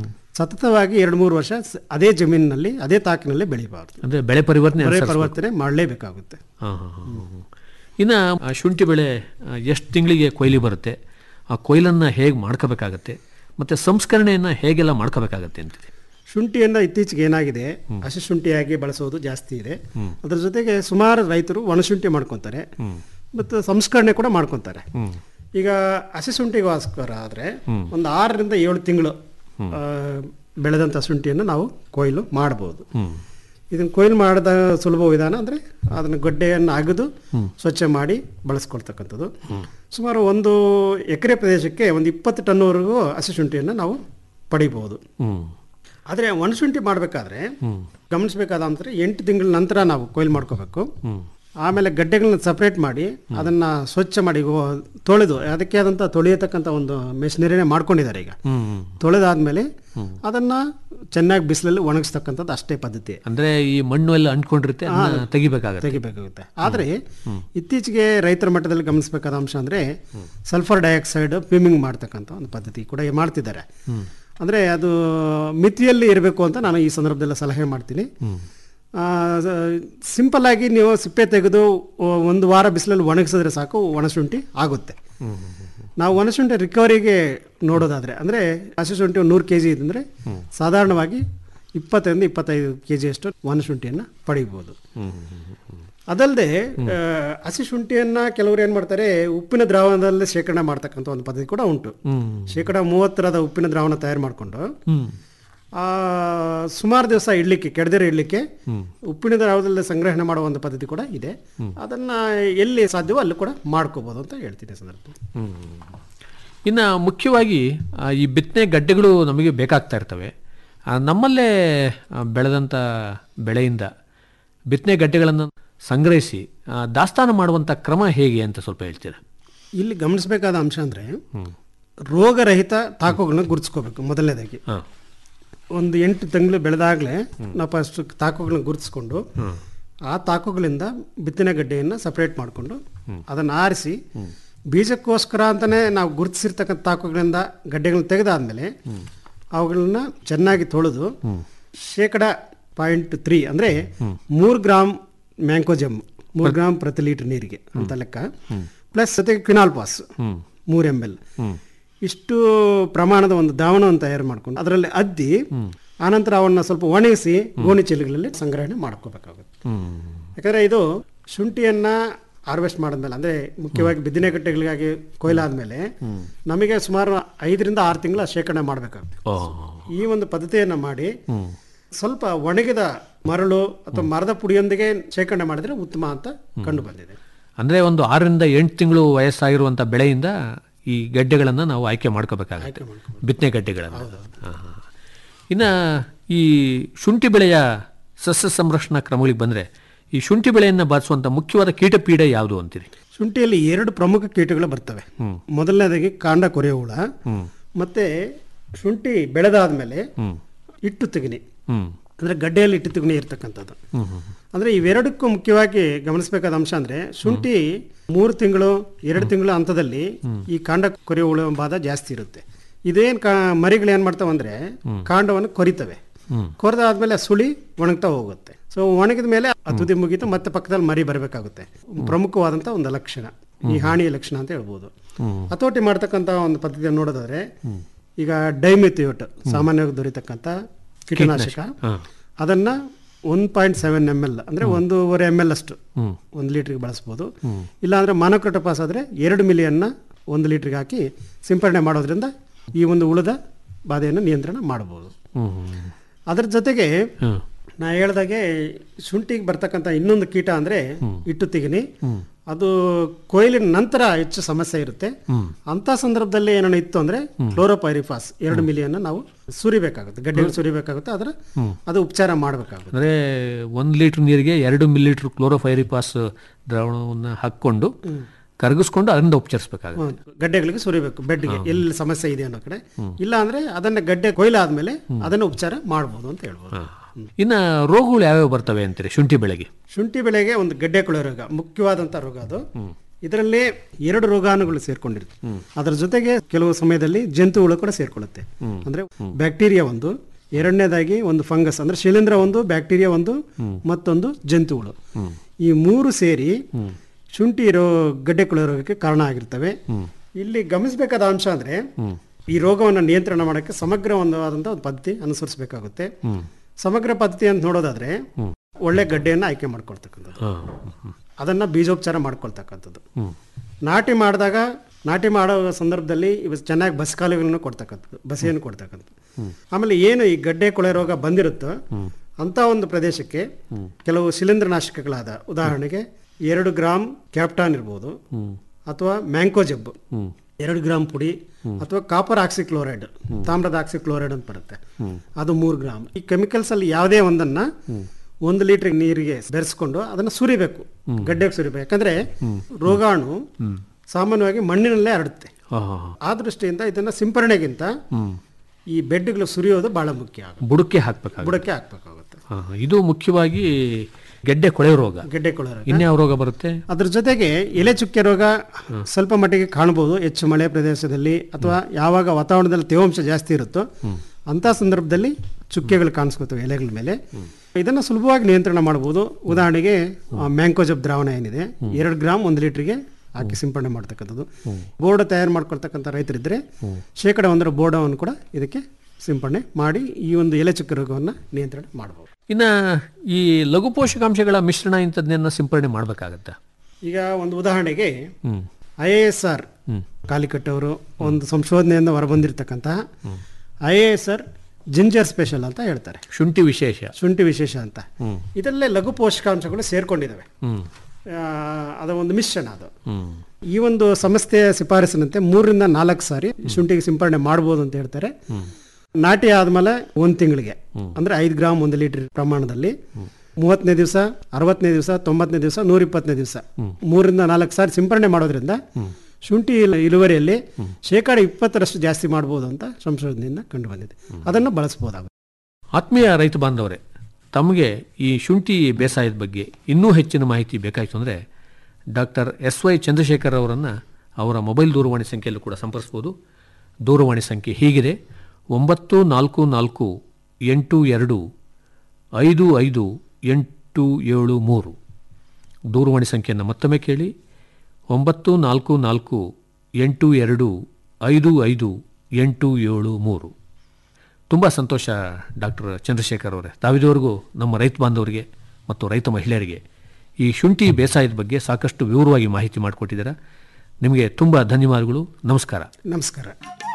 ಸತತವಾಗಿ ಎರಡು ಮೂರು ವರ್ಷ ಸ- ಅದೇ ಜಮೀನಿನಲ್ಲಿ ಅದೇ ತಾಕಿನಲ್ಲಿ ಬೆಳಿಬಾರ್ದು ಅಂದ್ರೆ ಬೆಳೆ ಪರಿವರ್ತನೆ ಬೆಳೆ ಅನುಸರಿಸ್ಬೇಕು. ಪರಿವರ್ತನೆ ಮಾಡಲೇಬೇಕಾಗುತ್ತೆ ಹಾ, ಹಾ, ಹಾ, ಹಾ. ಇನ್ನ ಆ ಶುಂಠಿ ಬೆಳೆ ಎಷ್ಟು ತಿಂಗಳಿಗೆ ಕೊಯ್ಲಿ ಬರುತ್ತೆ ಆ ಕೊಯ್ಲನ್ನ ಹೇಗೆ ಮಾಡ್ಕೋಬೇಕಾಗತ್ತೆ ಮತ್ತೆ ಸಂಸ್ಕರಣೆಯನ್ನ ಹೇಗೆಲ್ಲ ಮಾಡ್ಕೋಬೇಕಾಗತ್ತೆ ಅಂತೀರಿ ಶುಂಠಿಯಿಂದ ಇತ್ತೀಚೆಗೆ ಏನಾಗಿದೆ ಹಸಿ ಶುಂಠಿಯಾಗಿ ಬಳಸೋದು ಜಾಸ್ತಿ ಇದೆ ಅದ್ರ ಜೊತೆಗೆ ಸುಮಾರು ರೈತರು ಒಣಶುಂಠಿ ಮಾಡ್ಕೊತಾರೆ ಮತ್ತು ಸಂಸ್ಕರಣೆ ಕೂಡ ಮಾಡ್ಕೊತಾರೆ ಈಗ ಹಸಿ ಶುಂಠಿಗೋಸ್ಕರ ಆದ್ರೆ ಒಂದು ಆರರಿಂದ ಏಳು ತಿಂಗಳು ಆ, ಬೆಳೆದಂಥ ಶುಂಠಿಯನ್ನು ನಾವು ಕೊಯ್ಲು ಮಾಡ್ಬೋದು ಇದನ್ನ ಕೊಯ್ಲು ಮಾಡಿದ ಸುಲಭ ವಿಧಾನ ಅಂದ್ರೆ ಅದನ್ನ ಗಡ್ಡೆಯನ್ನು ಅಗೆದು ಸ್ವಚ್ಛ ಮಾಡಿ ಬಳಸ್ಕೊಳ್ತಕ್ಕಂಥದ್ದು ಸುಮಾರು ಒಂದು ಎಕರೆ ಪ್ರದೇಶಕ್ಕೆ ಒಂದು ಇಪ್ಪತ್ತು ಟನ್ವರೆಗೂ ಹಸಿ ಶುಂಠಿಯನ್ನು ನಾವು ಪಡಿಬಹುದು ಹ್ಮ್ ಆದರೆ ಒಣಶುಂಠಿ ಮಾಡಬೇಕಾದ್ರೆ ಗಮನಿಸಬೇಕಾದ ಅಂದ್ರೆ ಎಂಟು ತಿಂಗಳ ನಂತರ ನಾವು ಕೊಯ್ಲು ಮಾಡ್ಕೋಬೇಕು ಆಮೇಲೆ ಗಡ್ಡೆಗಳನ್ನ ಸಪ್ರೇಟ್ ಮಾಡಿ ಅದನ್ನ ಸ್ವಚ್ಛ ಮಾಡಿ ಗೋ- ತೊಳೆದು ಅದಕ್ಕೆ ಆದಂತ ತೊಳೆಯತಕ್ಕಂಥ ಒಂದು ಮೆಷಿನರಿನೇ ಮಾಡ್ಕೊಂಡಿದ್ದಾರೆ ಈಗ ತೊಳೆದಾದ್ಮೇಲೆ ಅದನ್ನ ಚೆನ್ನಾಗಿ ಬಿಸಿಲಲ್ಲಿ ಒಣಗಿಸ್ತಕ್ಕಂಥದ್ದು ಅಷ್ಟೇ ಪದ್ಧತಿ ಅಂದ್ರೆ ಈ ಮಣ್ಣು ಎಲ್ಲ ಅಂಟ್ಕೊಂಡಿರುತ್ತೆ ಅದನ್ನ ತೆಗಿಬೇಕಾಗತ್ತೆ ತೆಗಿಬೇಕಾಗುತ್ತೆ ಆದರೆ ಇತ್ತೀಚೆಗೆ ರೈತರ ಮಟ್ಟದಲ್ಲಿ ಗಮನಿಸಬೇಕಾದ ಅಂಶ ಅಂದ್ರೆ ಸಲ್ಫರ್ ಡೈಆಕ್ಸೈಡ್ ಫಿಮಿಂಗ್ ಮಾಡ್ತಕ್ಕಂಥ ಒಂದು ಪದ್ಧತಿ ಕೂಡ ಮಾಡ್ತಿದ್ದಾರೆ ಅಂದ್ರೆ ಅದು ಮಿತಿಯಲ್ಲಿ ಇರಬೇಕು ಅಂತ ನಾನು ಈ ಸಂದರ್ಭದಲ್ಲಿ ಸಲಹೆ ಮಾಡ್ತೀನಿ ಸಿಂಪಲ್ ಆಗಿ ನೀವು ಸಿಪ್ಪೆ ತೆಗೆದು ಒ- ಒಂದು ವಾರ ಬಿಸಿಲಲ್ಲಿ ಒಣಗಿಸಿದ್ರೆ ಸಾಕು ಒಣಶುಂಠಿ ಆಗುತ್ತೆ ನಾವು ಒಣಶುಂಠಿ ರಿಕವರಿಗೆ ನೋಡೋದಾದ್ರೆ ಅಂದ್ರೆ ಹಸಿ ಶುಂಠಿ ಒಂದು ನೂರು ಕೆ ಜಿ ಇದ್ರೆ ಸಾಧಾರಣವಾಗಿ ಇಪ್ಪತ್ತರಿಂದ ಇಪ್ಪತ್ತೈದು ಕೆ ಜಿಯಷ್ಟು ಒಣಶುಂಠಿಯನ್ನು ಪಡಿಬೋದು ಅದಲ್ಲದೆ ಆ, ಹಸಿ ಶುಂಠಿಯನ್ನ ಕೆಲವರು ಏನ್ ಮಾಡ್ತಾರೆ ಉಪ್ಪಿನ ದ್ರಾವಣದಲ್ಲಿ ಶೇಖರಣೆ ಮಾಡ್ತಕ್ಕಂಥ ಒಂದು ಪದ್ಧತಿ ಕೂಡ ಉಂಟು ಶೇಕಡ ಮೂವತ್ತರದ ಉಪ್ಪಿನ ದ್ರಾವಣ ತಯಾರು ಮಾಡಿಕೊಂಡು ಆ ಸುಮಾರು ದಿವಸ ಇಡ್ಲಿಕ್ಕೆ ಕೆಡದಿರೋ ಇಡ್ಲಿಕ್ಕೆ ಉಪ್ಪಿನ ದ್ರಾವಣದಲ್ಲಿ ಸಂಗ್ರಹಣೆ ಮಾಡುವ ಒಂದು ಪದ್ಧತಿ ಕೂಡ ಇದೆ ಅದನ್ನ ಎಲ್ಲಿ ಸಾಧ್ಯವೋ ಅಲ್ಲಿ ಕೂಡ ಮಾಡ್ಕೋಬಹುದು ಅಂತ ಹೇಳ್ತೀನಿ ಈ ಸಂದರ್ಭದಲ್ಲಿ ಇನ್ನ ಮುಖ್ಯವಾಗಿ ಆ, ಈ ಬಿತ್ತನೆ ಗಡ್ಡೆಗಳು ನಮಗೆ ಬೇಕಾಗ್ತಾ ಇರ್ತವೆ ಆ, ನಮ್ಮಲ್ಲೇ ಆ, ಬೆಳೆದಂಥ ಬೆಳೆಯಿಂದ ಬಿತ್ತನೆ ಗಡ್ಡೆಗಳನ್ನು ಸಂಗ್ರಹಿಸಿ ಆ, ದಾಸ್ತಾನು ಮಾಡುವಂಥ ಕ್ರಮ ಹೇಗೆ ಅಂತ ಸ್ವಲ್ಪ ಹೇಳ್ತೀರಾ ಇಲ್ಲಿ ಗಮನಿಸಬೇಕಾದ ಅಂಶ ಅಂದ್ರೆ ರೋಗರಹಿತ ತಾಕುಗಳನ್ನ ಗುರುತಿಸ್ಕೋಬೇಕು ಮೊದಲನೇದಾಗಿ ಹಾಂ ಒಂದು ಎಂಟು ತಿಂಗಳು ಬೆಳೆದಾಗಲೇ ನಾವು ಫಸ್ಟ್ ತಾಕುಗಳನ್ನ ಗುರುತಿಸ್ಕೊಂಡು ಆ ತಾಕುಗಳಿಂದ ಬಿತ್ತನೆ ಗಡ್ಡೆಯನ್ನು ಸಪರೇಟ್ ಮಾಡಿಕೊಂಡು ಅದನ್ನು ಆರಿಸಿ ಬೀಜಕ್ಕೋಸ್ಕರ ಅಂತಲೇ ನಾವು ಗುರುತಿಸಿರ್ತಕ್ಕಂಥ ತಾಕುಗಳಿಂದ ಗಡ್ಡೆಗಳನ್ನ ತೆಗೆದಾದ್ಮೇಲೆ ಅವುಗಳನ್ನ ಚೆನ್ನಾಗಿ ತೊಳೆದು ಶೇಕಡ ಪಾಯಿಂಟ್ ತ್ರೀ ಅಂದರೆ ಮೂರು ಗ್ರಾಮ್ ಮ್ಯಾಂಕೋಜಮ್ ಮೂರು ಗ್ರಾಮ್ ಪ್ರತಿ ಲೀಟರ್ ನೀರಿಗೆ ಅಂತ ಲೆಕ್ಕ ಪ್ಲಸ್ ಜೊತೆಗೆ ಕ್ವಿನಾಲ್ ಪಾಸ್ ಮೂರು ಎಮ್ ಎಲ್ ಇಷ್ಟು ಪ್ರಮಾಣದ ಒಂದು ದ್ರಾವಣವನ್ನು ತಯಾರು ಮಾಡ್ಕೊಂಡು ಅದರಲ್ಲಿ ಅದ್ದಿ ಆನಂತರ ಅವನ್ನ ಸ್ವಲ್ಪ ಒಣಗಿಸಿ ಗೋಣಿ ಚೀಲಗಳಲ್ಲಿ ಸಂಗ್ರಹಣೆ ಮಾಡ್ಕೋಬೇಕಾಗುತ್ತೆ ಯಾಕಂದ್ರೆ ಇದು ಶುಂಠಿಯನ್ನ ಹಾರ್ವೆಸ್ಟ್ ಮಾಡಿದ್ಮೇಲೆ ಅಂದ್ರೆ ಮುಖ್ಯವಾಗಿ ಬಿದಿನೆ ಗಟ್ಟೆಗಳಿಗಾಗಿ ಕೊಯ್ಲಾದ್ಮೇಲೆ ನಮಗೆ ಸುಮಾರು ಐದರಿಂದ ಆರು ತಿಂಗಳ ಶೇಖರಣೆ ಮಾಡಬೇಕಾಗುತ್ತೆ ಓ ಈ ಒಂದು ಪದ್ಧತಿಯನ್ನ ಮಾಡಿ ಸ್ವಲ್ಪ ಒಣಗಿದ ಮರಳು ಅಥವಾ ಮರದ ಪುಡಿಯೊಂದಿಗೆ ಶೇಖರಣೆ ಮಾಡಿದ್ರೆ ಉತ್ತಮ ಅಂತ ಕಂಡು ಬಂದಿದೆ ಅಂದರೆ ಒಂದು ಆರರಿಂದ ಎಂಟು ತಿಂಗಳು ವಯಸ್ಸಾಗಿರುವಂಥ ಬೆಳೆಯಿಂದ ಈ ಗಡ್ಡೆಗಳನ್ನು ನಾವು ಆಯ್ಕೆ ಮಾಡ್ಕೋಬೇಕಾಗುತ್ತೆ ಬಿತ್ತನೆ ಗಡ್ಡೆಗಳನ್ನು ಹಾಂ ಹಾಂ ಇನ್ನು ಈ ಶುಂಠಿ ಬೆಳೆಯ ಸಸ್ಯ ಸಂರಕ್ಷಣಾ ಕ್ರಮಗಳಿಗೆ ಬಂದರೆ ಈ ಶುಂಠಿ ಬೆಳೆಯನ್ನು ಬಾಧಿಸುವಂಥ ಮುಖ್ಯವಾದ ಕೀಟಪೀಡೆ ಯಾವುದು ಅಂತೀರಿ ಶುಂಠಿಯಲ್ಲಿ ಎರಡು ಪ್ರಮುಖ ಕೀಟಗಳು ಬರ್ತವೆ ಮೊದಲನೇದಾಗಿ ಕಾಂಡ ಕೊರೆಯ ಹುಳ ಮತ್ತೆ ಶುಂಠಿ ಬೆಳೆದಾದ್ಮೇಲೆ ಇಟ್ಟು ತೆಗಿನಿ ಹ್ಞೂ ಅಂದ್ರೆ ಗಡ್ಡೆಯಲ್ಲಿ ಇಟ್ಟು ತೆಗಿನಿ ಇರ್ತಕ್ಕಂಥದ್ದು ಅಂದ್ರೆ ಇವೆರಡಕ್ಕೂ ಮುಖ್ಯವಾಗಿ ಗಮನಿಸಬೇಕಾದ ಅಂಶ ಅಂದ್ರೆ ಶುಂಠಿ ಮೂರು ತಿಂಗಳು ಎರಡು ತಿಂಗಳ ಹಂತದಲ್ಲಿ ಈ ಕಾಂಡ ಕೊರೆಯ ಹುಳ ಬಾಧ ಜಾಸ್ತಿ ಇರುತ್ತೆ ಇದೇನ್ ಕಾ ಮರಿಗಳು ಏನ್ ಮಾಡ್ತಾವ ಅಂದ್ರೆ ಕಾಂಡವನ್ನು ಕೊರಿತವೆ ಕೊರೆದಾದ್ಮೇಲೆ ಸುಳಿ ಒಣಗ್ತಾ ಹೋಗುತ್ತೆ ಸೊ ಒಣಗಿದ ಮೇಲೆ ಆ ತುದಿ ಮುಗಿತು ಮತ್ತೆ ಪಕ್ಕದಲ್ಲಿ ಮರಿ ಬರಬೇಕಾಗುತ್ತೆ ಪ್ರಮುಖವಾದಂತ ಒಂದು ಲಕ್ಷಣ ಈ ಹಾನಿಯ ಲಕ್ಷಣ ಅಂತ ಹೇಳ್ಬೋದು ಹತೋಟಿ ಮಾಡ್ತಕ್ಕಂತ ಒಂದು ಪದ್ಧತಿಯನ್ನು ನೋಡೋದಾದ್ರೆ ಈಗ ಡೈಮಿಥಿಯೋಟ್ ಸಾಮಾನ್ಯವಾಗಿ ದೊರೀತಕ್ಕಂಥ ಕೀಟನಾಶಕ ಅದನ್ನ one point seven M L ಅಂದ್ರೆ ಒಂದೂವರೆ ಎಮ್ ಎಲ್ ಅಷ್ಟು ಒಂದು ಲೀಟ್ರಿಗೆ ಬಳಸ್ಬೋದು ಇಲ್ಲಾಂದ್ರೆ ಮಾನೋಕ್ರೋಟೋಪಾಸ್ ಆದ್ರೆ ಎರಡು ಮಿಲಿಯನ್ನ ಒಂದು ಲೀಟ್ರಿಗೆ ಹಾಕಿ ಸಿಂಪರಣೆ ಮಾಡೋದ್ರಿಂದ ಈ ಒಂದು ಉಳಿದ ಬಾಧೆಯನ್ನು ನಿಯಂತ್ರಣ ಮಾಡಬಹುದು ಅದರ ಜೊತೆಗೆ ನಾ ಹೇಳ್ದಾಗೆ ಶುಂಠಿಗೆ ಬರ್ತಕ್ಕಂಥ ಇನ್ನೊಂದು ಕೀಟ ಅಂದ್ರೆ ಇಟ್ಟು ತೆಗಿನಿ ಅದು ಕೊಯ್ಲಿನ ನಂತರ ಹೆಚ್ಚು ಸಮಸ್ಯೆ ಇರುತ್ತೆ ಅಂತ ಸಂದರ್ಭದಲ್ಲಿ ಏನಾನ ಇತ್ತು ಅಂದ್ರೆ ಕ್ಲೋರೋಪೈರಿಫಾಸ್ ಎರಡು ಮಿಲಿಯನ್ನ ನಾವು ಸುರಿಬೇಕಾಗುತ್ತೆ ಗಡ್ಡೆಗಳು ಸುರಿಬೇಕಾಗುತ್ತೆ ಅದರ ಅದು ಉಪಚಾರ ಮಾಡಬೇಕಾಗುತ್ತೆ ಅಂದರೆ ಒಂದು ಲೀಟ್ರ್ ನೀರಿಗೆ ಎರಡು ಮಿಲಿಲೀಟ್ರ್ ಕ್ಲೋರೋಫೈರಿಪಾಸ್ ದ್ರಾವಣವನ್ನು ಹಾಕ್ಕೊಂಡು ಕರಗಿಸ್ಕೊಂಡು ಅದರಿಂದ ಉಪಚರಿಸಬೇಕಾಗುತ್ತೆ ಹ್ಮ್. ಗಡ್ಡೆಗಳಿಗೆ ಸುರಿಬೇಕು ಬೆಡ್ಗೆ ಎಲ್ಲಿ ಸಮಸ್ಯೆ ಇದೆ ಅನ್ನೋ ಕಡೆ ಇಲ್ಲ ಅಂದ್ರೆ ಅದನ್ನ ಗಡ್ಡೆ ಕೊಯ್ಲಾದ್ಮೇಲೆ ಅದನ್ನ ಉಪಚಾರ ಮಾಡಬಹುದು ಅಂತ ಹೇಳ್ಬೋದು ಇನ್ನು ರೋಗಗಳು ಯಾವ್ಯಾವ ಬರ್ತವೆ ಅಂತೀರಿ ಶುಂಠಿ ಬೆಳೆಗೆ ಶುಂಠಿ ಬೆಳೆಗೆ ಒಂದು ಗಡ್ಡೆ ಕೊಳೆ ರೋಗ ಮುಖ್ಯವಾದಂತ ರೋಗ ಅದು ಇದರಲ್ಲಿ ಎರಡು ರೋಗಾಣುಗಳು ಸೇರ್ಕೊಂಡಿರುತ್ತೆ ಅದರ ಜೊತೆಗೆ ಕೆಲವು ಸಮಯದಲ್ಲಿ ಜಂತುಗಳು ಕೂಡ ಸೇರ್ಕೊಳ್ಳುತ್ತೆ ಅಂದ್ರೆ ಬ್ಯಾಕ್ಟೀರಿಯಾ ಒಂದು ಎರಡನೇದಾಗಿ ಒಂದು ಫಂಗಸ್ ಅಂದ್ರೆ ಶಿಲೀಂಧ್ರ ಒಂದು ಬ್ಯಾಕ್ಟೀರಿಯಾ ಒಂದು ಮತ್ತೊಂದು ಜಂತುಗಳು ಈ ಮೂರು ಸೇರಿ ಶುಂಠಿ ರೋ ಗಡ್ಡೆ ಕೊಳೆ ರೋಗಕ್ಕೆ ಕಾರಣ ಆಗಿರ್ತವೆ ಇಲ್ಲಿ ಗಮನಿಸಬೇಕಾದ ಅಂಶ ಅಂದ್ರೆ ಈ ರೋಗವನ್ನು ನಿಯಂತ್ರಣ ಮಾಡೋಕ್ಕೆ ಸಮಗ್ರ ಒಂದಾದಂತ ಒಂದು ಪದ್ಧತಿ ಅನುಸರಿಸಬೇಕಾಗುತ್ತೆ ಸಮಗ್ರ ಪದ್ಧತಿ ಅಂತ ನೋಡೋದಾದ್ರೆ ಒಳ್ಳೆ ಗಡ್ಡೆಯನ್ನು ಆಯ್ಕೆ ಮಾಡ್ಕೊಳ್ತಕ್ಕಂಥದ್ದು ಅದನ್ನ ಬೀಜೋಪಚಾರ ಮಾಡ್ಕೊಳ್ತಕ್ಕಂಥದ್ದು ನಾಟಿ ಮಾಡಿದಾಗ ನಾಟಿ ಮಾಡೋ ಸಂದರ್ಭದಲ್ಲಿ ಇವು ಚೆನ್ನಾಗಿ ಬಸ್ಕಾಲುಗಳನ್ನು ಕೊಡ್ತಕ್ಕಂಥದ್ದು ಬಸಿಯನ್ನು ಕೊಡ್ತಕ್ಕಂಥದ್ದು ಆಮೇಲೆ ಏನು ಈ ಗಡ್ಡೆ ಕೊಳೆ ರೋಗ ಬಂದಿರುತ್ತೋ ಅಂತ ಒಂದು ಪ್ರದೇಶಕ್ಕೆ ಕೆಲವು ಶಿಲೀಂಧ್ರನಾಶಕಗಳಾದ ಉದಾಹರಣೆಗೆ ಎರಡು ಗ್ರಾಮ್ ಕ್ಯಾಪ್ಟಾನ್ ಇರ್ಬೋದು ಅಥವಾ ಮ್ಯಾಂಕೋಜೆಬ್ ಎರಡು ಗ್ರಾಮ್ ಪುಡಿ ಅಥವಾ ಕಾಪರ್ ಆಕ್ಸಿಕ್ಲೋರೈಡ್ ತಾಮ್ರದ ಆಕ್ಸಿಕ್ಲೋರೈಡ್ ಅಂತ ಬರುತ್ತೆ ಅದು ಮೂರು ಗ್ರಾಮ್ ಈ ಕೆಮಿಕಲ್ಸ್ ಅಲ್ಲಿ ಯಾವುದೇ ಒಂದನ್ನ ಒಂದು ಲೀಟರ್ ನೀರಿಗೆ ಬೆರೆಸ್ಕೊಂಡು ಅದನ್ನ ಸುರಿಬೇಕು ಗಡ್ಡೆಗೆ ಸುರಿಬೇಕು ಯಾಕಂದ್ರೆ ರೋಗಾಣು ಸಾಮಾನ್ಯವಾಗಿ ಮಣ್ಣಿನಲ್ಲೇ ಹರಡುತ್ತೆ ಆ ದೃಷ್ಟಿಯಿಂದ ಇದನ್ನ ಸಿಂಪರಣೆಗಿಂತ ಈ ಬೆಡ್ಗಳು ಸುರಿಯೋದು ಬಹಳ ಮುಖ್ಯ ಆಗುತ್ತೆ ಬುಡಕ್ಕೆ ಹಾಕ್ಬೇಕಾಗುತ್ತೆ ಬುಡಕ್ಕೆ ಹಾಕ್ಬೇಕಾಗುತ್ತೆ ಹಾ, ಇದು ಮುಖ್ಯವಾಗಿ ಗೆಡ್ಡೆ ಕೊಳೆ ರೋಗ ಗೆಡ್ಡೆ ಕೊಳೆ ರೋಗ. ಇನ್ಯಾವ ರೋಗ ಬರುತ್ತೆ ಅದ್ರ ಜೊತೆಗೆ ಎಲೆ ಚುಕ್ಕೆ ರೋಗ ಸ್ವಲ್ಪ ಮಟ್ಟಿಗೆ ಕಾಣಬಹುದು ಹೆಚ್ಚು ಮಳೆ ಪ್ರದೇಶದಲ್ಲಿ ಅಥವಾ ಯಾವಾಗ ವಾತಾವರಣದಲ್ಲಿ ತೇವಾಂಶ ಜಾಸ್ತಿ ಇರುತ್ತೋ ಅಂತ ಸಂದರ್ಭದಲ್ಲಿ ಚುಕ್ಕೆಗಳು ಕಾಣಿಸ್ಕೊತವೆ ಎಲೆಗಳ ಮೇಲೆ ಇದನ್ನ ಸುಲಭವಾಗಿ ನಿಯಂತ್ರಣ ಮಾಡಬಹುದು ಉದಾಹರಣೆಗೆ ಮ್ಯಾಂಕೋಜಬ್ ದ್ರಾವಣ ಏನಿದೆ ಎರಡು ಗ್ರಾಮ್ ಒಂದು ಲೀಟರ್ಗೆ ಹಾಕಿ ಸಿಂಪಡಣೆ ಮಾಡ್ತಕ್ಕಂಥದ್ದು ಬೋರ್ಡ್ ತಯಾರು ಮಾಡ್ಕೊಳ್ತಕ್ಕಂಥ ರೈತರಿದ್ರೆ ಶೇಕಡ ಒಂದರ ಬೋರ್ಡವನ್ನು ಕೂಡ ಇದಕ್ಕೆ ಸಿಂಪಡಣೆ ಮಾಡಿ ಈ ಒಂದು ಎಲೆ ಚುಕ್ಕೆ ರೋಗವನ್ನು ನಿಯಂತ್ರಣ ಮಾಡಬಹುದು ಇನ್ನು ಈ ಲಘು ಪೋಷಕಾಂಶಗಳ ಮಿಶ್ರಣ ಇಂಥದ್ದನ್ನೆಲ್ಲ ಸಿಂಪರಣೆ ಮಾಡಬೇಕಾಗತ್ತಾ ಈಗ ಒಂದು ಉದಾಹರಣೆಗೆ ಐ ಎ ಎಸ್ ಆರ್ ಕಾಲಿಕಟ್ಟವರು ಒಂದು ಸಂಶೋಧನೆಯಿಂದ ಹೊರಬಂದಿರತಕ್ಕಂತಹ I A S R ginger special ಅಂತ ಹೇಳ್ತಾರೆ ಶುಂಠಿ ವಿಶೇಷ ಶುಂಠಿ ವಿಶೇಷ ಅಂತ ಇದರಲ್ಲೇ ಲಘು ಪೋಷಕಾಂಶಗಳು ಸೇರ್ಕೊಂಡಿದ್ದಾವೆ ಹ್ಮ್ ಆ, ಅದ ಒಂದು ಮಿಶ್ರಣ ಅದು ಹ್ಮ್ ಈ ಒಂದು ಸಂಸ್ಥೆಯ ಶಿಫಾರಸಿನಂತೆ ಮೂರರಿಂದ ನಾಲ್ಕು ಸಾರಿ ಶುಂಠಿಗೆ ಸಿಂಪರಣೆ ಮಾಡ್ಬೋದು ಅಂತ ಹೇಳ್ತಾರೆ ನಾಟಿ ಆದ್ಮೇಲೆ ಒಂದ್ ತಿಂಗಳಿಗೆ ಅಂದ್ರೆ ಐದು ಗ್ರಾಮ್ ಒಂದು ಲೀಟರ್ ಪ್ರಮಾಣದಲ್ಲಿ ಮೂವತ್ತನೇ ದಿವಸ ಅರವತ್ತನೇ ದಿವಸ ತೊಂಬತ್ತನೇ ದಿವಸ ನೂರ ಇಪ್ಪತ್ತನೇ ದಿವಸ ಮೂರರಿಂದ ನಾಲ್ಕು ಸಾರಿ ಸಿಂಪರಣೆ ಮಾಡೋದ್ರಿಂದ ಶುಂಠಿ ಇಲ್- ಇಳುವರಿಯಲ್ಲಿ ಶೇಕಡ ಇಪ್ಪತ್ತರಷ್ಟು ಜಾಸ್ತಿ ಮಾಡ್ಬೋದು ಅಂತ ಸಂಶೋಧನೆಯಿಂದ ಕಂಡು ಬಂದಿದೆ ಅದನ್ನು ಬಳಸಬಹುದಾಗುತ್ತೆ ಆತ್ಮೀಯ ರೈತ ಬಾಂಧವರೇ ತಮಗೆ ಈ ಶುಂಠಿ ಬೇಸಾಯದ ಬಗ್ಗೆ ಇನ್ನೂ ಹೆಚ್ಚಿನ ಮಾಹಿತಿ ಬೇಕಾಯಿತು ಅಂದರೆ ಡಾಕ್ಟರ್ ಎಸ್ ವೈ ಚಂದ್ರಶೇಖರ್ ಅವರನ್ನು ಅವರ ಮೊಬೈಲ್ ದೂರವಾಣಿ ಸಂಖ್ಯೆಯಲ್ಲೂ ಕೂಡ ಸಂಪರ್ಸ್ಬೋದು ದೂರವಾಣಿ ಸಂಖ್ಯೆ ಹೀಗಿದೆ ಒಂಬತ್ತು ನಾಲ್ಕು ನಾಲ್ಕು ಎಂಟು ಎರಡು ಐದು ಐದು ಎಂಟು ಏಳು ಮೂರು ದೂರವಾಣಿ ಸಂಖ್ಯೆಯನ್ನು ಮತ್ತೊಮ್ಮೆ ಕೇಳಿ ಒಂಬತ್ತು ನಾಲ್ಕು ನಾಲ್ಕು ಎಂಟು ಎರಡು ಐದು ಐದು ಎಂಟು ಏಳು ಮೂರು ತುಂಬ ಸಂತೋಷ ಡಾಕ್ಟರ್ ಚಂದ್ರಶೇಖರ್ ಅವರೇ ತಾವಿದುವರೆಗೂ ನಮ್ಮ ರೈತ ಬಾಂಧವರಿಗೆ ಮತ್ತು ರೈತ ಮಹಿಳೆಯರಿಗೆ ಈ ಶುಂಠಿ ಬೇಸಾಯದ ಬಗ್ಗೆ ಸಾಕಷ್ಟು ವಿವರವಾಗಿ ಮಾಹಿತಿ ಮಾಡಿಕೊಟ್ಟಿದ್ದೀರಾ ನಿಮಗೆ ತುಂಬ ಧನ್ಯವಾದಗಳು ನಮಸ್ಕಾರ ನಮಸ್ಕಾರ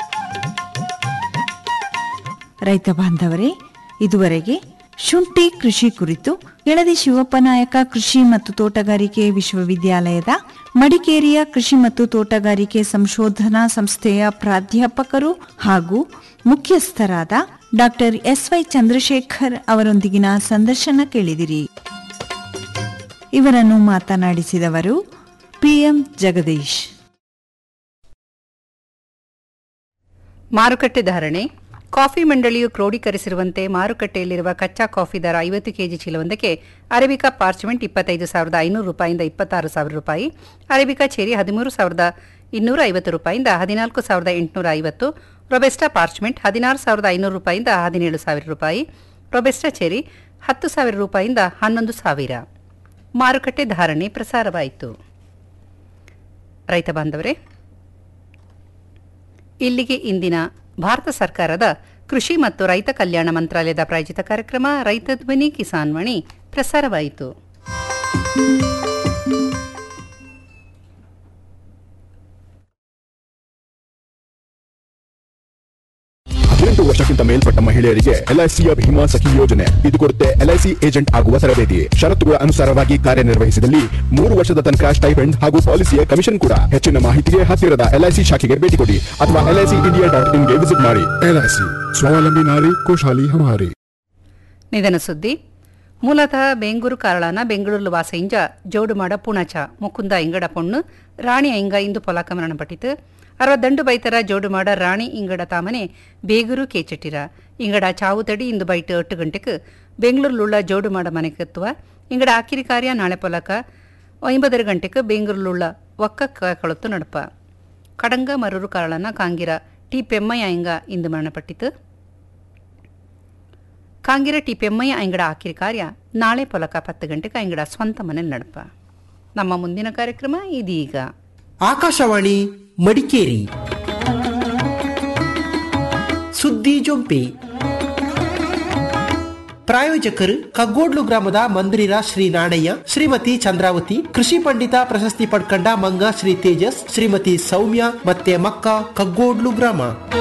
ರೈತ ಬಾಂಧವರೇ ಇದುವರೆಗೆ ಶುಂಠಿ ಕೃಷಿ ಕುರಿತು ಕೆಳದಿ ಶಿವಪ್ಪನಾಯಕ ಕೃಷಿ ಮತ್ತು ತೋಟಗಾರಿಕೆ ವಿಶ್ವವಿದ್ಯಾಲಯದ ಮಡಿಕೇರಿಯ ಕೃಷಿ ಮತ್ತು ತೋಟಗಾರಿಕೆ ಸಂಶೋಧನಾ ಸಂಸ್ಥೆಯ ಪ್ರಾಧ್ಯಾಪಕರು ಹಾಗೂ ಮುಖ್ಯಸ್ಥರಾದ ಡಾಕ್ಟರ್ ಎಸ್ವೈ ಚಂದ್ರಶೇಖರ್ ಅವರೊಂದಿಗಿನ ಸಂದರ್ಶನ ಕೇಳಿದಿರಿ ಇವರನ್ನು ಮಾತನಾಡಿಸಿದವರು ಪಿಎಂ ಜಗದೀಶ್ ಮಾರುಕಟ್ಟೆ ಧಾರಣೆ ಕಾಫಿ ಮಂಡಳಿಯು ಕ್ರೋಢೀಕರಿಸಿರುವಂತೆ ಮಾರುಕಟ್ಟೆಯಲ್ಲಿರುವ ಕಚ್ಚಾ ಕಾಫಿ ದರ ಐವತ್ತು ಕೆಜಿ ಚೀಲವೊಂದಕ್ಕೆ ಅರೇಬಿಕಾ ಪಾರ್ಚ್ಮೆಂಟ್ ಇಪ್ಪತ್ತೈದು ಸಾವಿರದ ಐನೂರು ರೂಪಾಯಿಂದ ಇಪ್ಪತ್ತಾರು ಸಾವಿರ ರೂಪಾಯಿ ಅರೇಬಿಕಾ ಚೇರಿ ಹದಿಮೂರು ಸಾವಿರದ ಇನ್ನೂರ ಐವತ್ತು ರೂಪಾಯಿಂದ ಹದಿನಾಲ್ಕು ಸಾವಿರದ ಎಂಟುನೂರ ಐವತ್ತು ರೊಬೆಸ್ಟಾ ಪಾರ್ಚ್ಮೆಂಟ್ ಹದಿನಾರು ಸಾವಿರದ ಐನೂರು ರೂಪಾಯಿಂದ ಹದಿನೇಳು ಸಾವಿರ ರೂಪಾಯಿ ರೊಬೆಸ್ಟಾ ಚೇರಿ ಹತ್ತು ಸಾವಿರ ರೂಪಾಯಿಂದ ಹನ್ನೊಂದು ಸಾವಿರ ಮಾರುಕಟ್ಟೆ ಧಾರಣೆ ಪ್ರಸಾರವಾಯಿತು ರೈತ ಬಾಂಧವರೇ ಇಲ್ಲಿಗೆ ಇಂದಿನ ಭಾರತ ಸರ್ಕಾರದ ಕೃಷಿ ಮತ್ತು ರೈತ ಕಲ್ಯಾಣ ಮಂತ್ರಾಲಯದ ಪ್ರಾಯೋಜಿತ ಕಾರ್ಯಕ್ರಮ ರೈತ ಧ್ವನಿ ಕಿಸಾನ್ ವಾಣಿ ಪ್ರಸಾರವಾಯಿತು ಹದಿನೆಂಟು ವರ್ಷಕ್ಕಿಂತ ಮೇಲ್ಪಟ್ಟ ಮಹಿಳೆಯರಿಗೆ ಎಲ್ಐಸಿಯ ಭೀಮಾ ಸಖಿ ಯೋಜನೆ ಇದು ಕೊಡುತ್ತೆ ಎಲ್ಐಸಿ ಏಜೆಂಟ್ ಆಗುವ ತರಬೇತಿ ಷರತ್ತುಗಳ ಅನುಸಾರವಾಗಿ ಕಾರ್ಯನಿರ್ವಹಿಸಿದಲ್ಲಿ ಮೂರು ವರ್ಷದ ತನಕ ಸ್ಟೈಫೆಂಡ್ ಹಾಗೂ ಪಾಲಿಸಿಯ ಕಮಿಷನ್ ಕೂಡ ಹೆಚ್ಚಿನ ಮಾಹಿತಿಗೆ ಹತ್ತಿರದ ಎಲ್ಐಸಿ ಶಾಖೆಗೆ ಭೇಟಿ ಕೊಡಿ ಅಥವಾ ಎಲ್ಐಸಿ ಇಂಡಿಯಾ ಡಾಟ್ ಇನ್ಗೆ ವಿಸಿಟ್ ಮಾಡಿ ಎಲ್ಐಸಿ ಸ್ವಾವಲಂಬಿ ನಾರಿ ಖುಷಾಲಿ ಹಮಾರಿ ನಿಧನ ಸುದ್ದಿ ಮೂಲತಃ ಬೇಂಗೂರು ಕಾರಳನ ಬೆಂಗಳೂರು ವಾಸೈಂಜ ಜೋಡುಮಾಡ ಪುಣಚ ಮುಕುಂದ ಇಂಗಡ ಪೊಣ್ಣು ರಾಣಿ ಐಂಗ ಇಂದು ಪೊಲಾಕ ಮರಣಪಟ್ಟಿತು ಅರವತ್ತಂಡು ಬೈತರ ಜೋಡುಮಾಡ ರಾಣಿ ಇಂಗಡ ತಾಮನೆ ಬೇಗೂರು ಕೇಚಟ್ಟಿರ ಇಂಗಡ ಚಾವು ತಡಿ ಇಂದು ಬೈಟ್ ಎಟ್ಟು ಗಂಟೆಗೆ ಬೆಂಗಳೂರುಳ್ಳ ಜೋಡುಮಾಡ ಮನೆಗೆತ್ತುವ ಇಂಗಡ ಆಕಿರಿ ಕಾರ್ಯ ನಾಳೆ ಪೊಲಕ ಒಂಬದರ ಗಂಟೆಗೆ ಬೆಂಗಳೂರುಳ್ಳ ಒಕ್ಕ ಕೊಳತು ನಡಪ ಕಡಂಗ ಮರೂರು ಕಾರಳನ ಕಾಂಗಿರ ಟಿ ಪೆಮ್ಮಯ್ಯ ಇಂಗ ಇಂದು ಮರಣಪಟ್ಟಿತು ಕಾಂಗಿರ ಟಿ ಪೆಮ್ಮಯ್ಯ ಅಂಗಡ ಆಕಿರಿ ಕಾರ್ಯ ನಾಳೆ ಪೊಲಕ ಪತ್ತು ಗಂಟೆಗೆ ಅಂಗಡ ಸ್ವಂತ ಮನೇಲಿ ನಡಪ ನಮ್ಮ ಮುಂದಿನ ಕಾರ್ಯಕ್ರಮ ಇದೀಗ ಆಕಾಶವಾಣಿ ಮಡಿಕೇರಿ ಸುದ್ದಿ ಜೊಂಪೆ ಪ್ರಾಯೋಜಕರು ಕಗ್ಗೋಡ್ಲು ಗ್ರಾಮದ ಮಂದಿರ ಶ್ರೀ ನಾಣಯ್ಯ ಶ್ರೀಮತಿ ಚಂದ್ರಾವತಿ ಕೃಷಿ ಪಂಡಿತ ಪ್ರಶಸ್ತಿ ಪಡ್ಕಂಡ ಮಂಗ ಶ್ರೀ ತೇಜಸ್ ಶ್ರೀಮತಿ ಸೌಮ್ಯ ಮತ್ತೆ ಮಕ್ಕ ಕಗ್ಗೋಡ್ಲು ಗ್ರಾಮ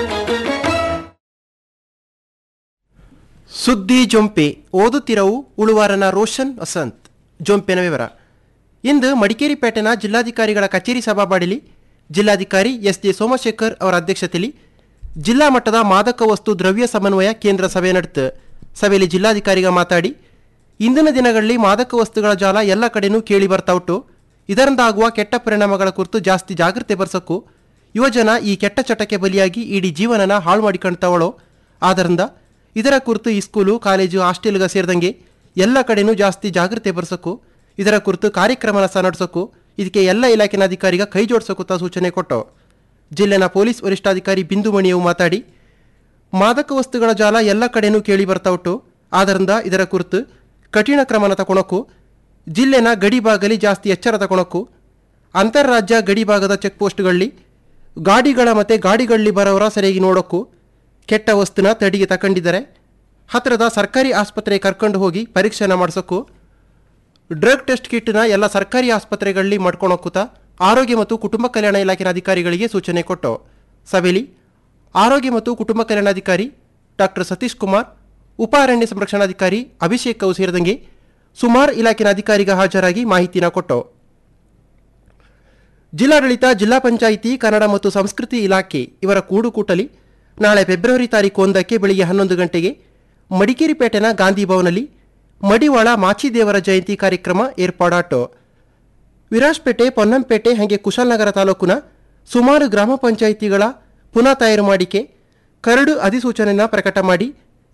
ಸುದ್ದಿ ಜೊಂಪೆ ಓದುತ್ತಿರವು ಉಳುವಾರನ ರೋಷನ್ ವಸಂತ್ ಜೊಂಪೆನ ವಿವರ ಇಂದು ಮಡಿಕೇರಿ ಪೇಟೆನ ಜಿಲ್ಲಾಧಿಕಾರಿಗಳ ಕಚೇರಿ ಸಭಾಬಾಡಿಲಿ ಜಿಲ್ಲಾಧಿಕಾರಿ ಎಸ್ ಜೆ ಸೋಮಶೇಖರ್ ಅವರ ಅಧ್ಯಕ್ಷತೆಯಲ್ಲಿ ಜಿಲ್ಲಾ ಮಟ್ಟದ ಮಾದಕ ವಸ್ತು ದ್ರವ್ಯ ಸಮನ್ವಯ ಕೇಂದ್ರ ಸಭೆ ನಡೆತು ಸಭೆಯಲ್ಲಿ ಜಿಲ್ಲಾಧಿಕಾರಿಗ ಮಾತಾಡಿ ಇಂದಿನ ದಿನಗಳಲ್ಲಿ ಮಾದಕ ವಸ್ತುಗಳ ಜಾಲ ಎಲ್ಲ ಕಡೆನೂ ಕೇಳಿ ಬರ್ತಾ ಉಂಟು ಇದರಿಂದಾಗುವ ಕೆಟ್ಟ ಪರಿಣಾಮಗಳ ಕುರಿತು ಜಾಸ್ತಿ ಜಾಗೃತಿ ಬರ್ಸಕ್ಕೂ ಯುವಜನ ಈ ಕೆಟ್ಟ ಚಟಕ್ಕೆ ಬಲಿಯಾಗಿ ಇಡೀ ಜೀವನನ ಹಾಳು ಮಾಡಿಕೊಂಡ್ತಾವಳೋ ಆದ್ದರಿಂದ ಇದರ ಕುರಿತು ಈ ಸ್ಕೂಲು ಕಾಲೇಜು ಹಾಸ್ಟೆಲ್ಗೆ ಸೇರಿದಂಗೆ ಎಲ್ಲ ಕಡೆನೂ ಜಾಸ್ತಿ ಜಾಗೃತಿ ಬರ್ಸಕ್ಕೂ ಇದರ ಕುರಿತು ಕಾರ್ಯಕ್ರಮನ ಸಹ ನಡೆಸೋಕು ಇದಕ್ಕೆ ಎಲ್ಲ ಇಲಾಖೆನ ಅಧಿಕಾರಿಗ ಕೈ ಜೋಡಿಸೋಕು ತಾ ಸೂಚನೆ ಕೊಟ್ಟು ಜಿಲ್ಲೆನ ಪೊಲೀಸ್ ವರಿಷ್ಠಾಧಿಕಾರಿ ಬಿಂದುಮಣಿಯವು ಮಾತಾಡಿ ಮಾದಕ ವಸ್ತುಗಳ ಜಾಲ ಎಲ್ಲ ಕಡೆನೂ ಕೇಳಿ ಬರ್ತಾ ಉಂಟು ಆದ್ದರಿಂದ ಇದರ ಕುರಿತು ಕಠಿಣ ಕ್ರಮನ ತಗೊಳಕ್ಕೂ ಜಿಲ್ಲೆನ ಗಡಿ ಭಾಗಲಿ ಜಾಸ್ತಿ ಎಚ್ಚರ ತಗೊಳಕ್ಕೂ ಅಂತಾರಾಜ್ಯ ಗಡಿ ಭಾಗದ ಚೆಕ್ ಪೋಸ್ಟ್ಗಳಲ್ಲಿ ಗಾಡಿಗಳ ಮತ್ತು ಗಾಡಿಗಳಲ್ಲಿ ಬರೋರ ಸರಿಯಾಗಿ ನೋಡೋಕ್ಕೂ ಕೆಟ್ಟ ವಸ್ತುನ ತಡಿಗೆ ತಗೊಂಡಿದ್ದಾರೆ ಹತ್ತಿರದ ಸರ್ಕಾರಿ ಆಸ್ಪತ್ರೆಗೆ ಕರ್ಕೊಂಡು ಹೋಗಿ ಪರೀಕ್ಷೆನ ಮಾಡಿಸೋಕ್ಕೂ ಡ್ರಗ್ ಟೆಸ್ಟ್ ಕಿಟ್ನ ಎಲ್ಲ ಸರ್ಕಾರಿ ಆಸ್ಪತ್ರೆಗಳಲ್ಲಿ ಮಾಡ್ಕೊಳಕ್ಕೂತ ಆರೋಗ್ಯ ಮತ್ತು ಕುಟುಂಬ ಕಲ್ಯಾಣ ಇಲಾಖೆಯ ಅಧಿಕಾರಿಗಳಿಗೆ ಸೂಚನೆ ಕೊಟ್ಟು ಸಭೆಯಲ್ಲಿ ಆರೋಗ್ಯ ಮತ್ತು ಕುಟುಂಬ ಕಲ್ಯಾಣಾಧಿಕಾರಿ ಡಾಕ್ಟರ್ ಸತೀಶ್ ಕುಮಾರ್ ಉಪ ಅರಣ್ಯ ಸಂರಕ್ಷಣಾಧಿಕಾರಿ ಅಭಿಷೇಕ್ ಅವು ಸೇರಿದಂಗೆ ಸುಮಾರು ಇಲಾಖೆಯ ಅಧಿಕಾರಿಗ ಹಾಜರಾಗಿ ಮಾಹಿತಿನ ಕೊಟ್ಟು ಜಿಲ್ಲಾಡಳಿತ ಜಿಲ್ಲಾ ಪಂಚಾಯಿತಿ ಕನ್ನಡ ಮತ್ತು ಸಂಸ್ಕೃತಿ ಇಲಾಖೆ ಇವರ ಕೂಡುಕೂಟಲಿ ನಾಳೆ ಫೆಬ್ರವರಿ ತಾರೀಕು ಒಂದಕ್ಕೆ ಬೆಳಿಗ್ಗೆ ಹನ್ನೊಂದು ಗಂಟೆಗೆ ಮಡಿಕೇರಿ ಪೇಟೆನ ಗಾಂಧಿ ಭವನಲ್ಲಿ ಮಡಿವಾಳ ಮಾಚಿದೇವರ ಜಯಂತಿ ಕಾರ್ಯಕ್ರಮ ಏರ್ಪಾಡಾಟು ವಿರಾಜ್ಪೇಟೆ ಪೊನ್ನಂಪೇಟೆ ಹಾಗೆ ಕುಶಾಲನಗರ ತಾಲೂಕಿನ ಸುಮಾರು ಗ್ರಾಮ ಪಂಚಾಯಿತಿಗಳ ಪುನಃ ತಯಾರು ಮಾಡಿಕೆ ಕರಡು ಅಧಿಸೂಚನೆನ ಪ್ರಕಟ ಮಾಡಿ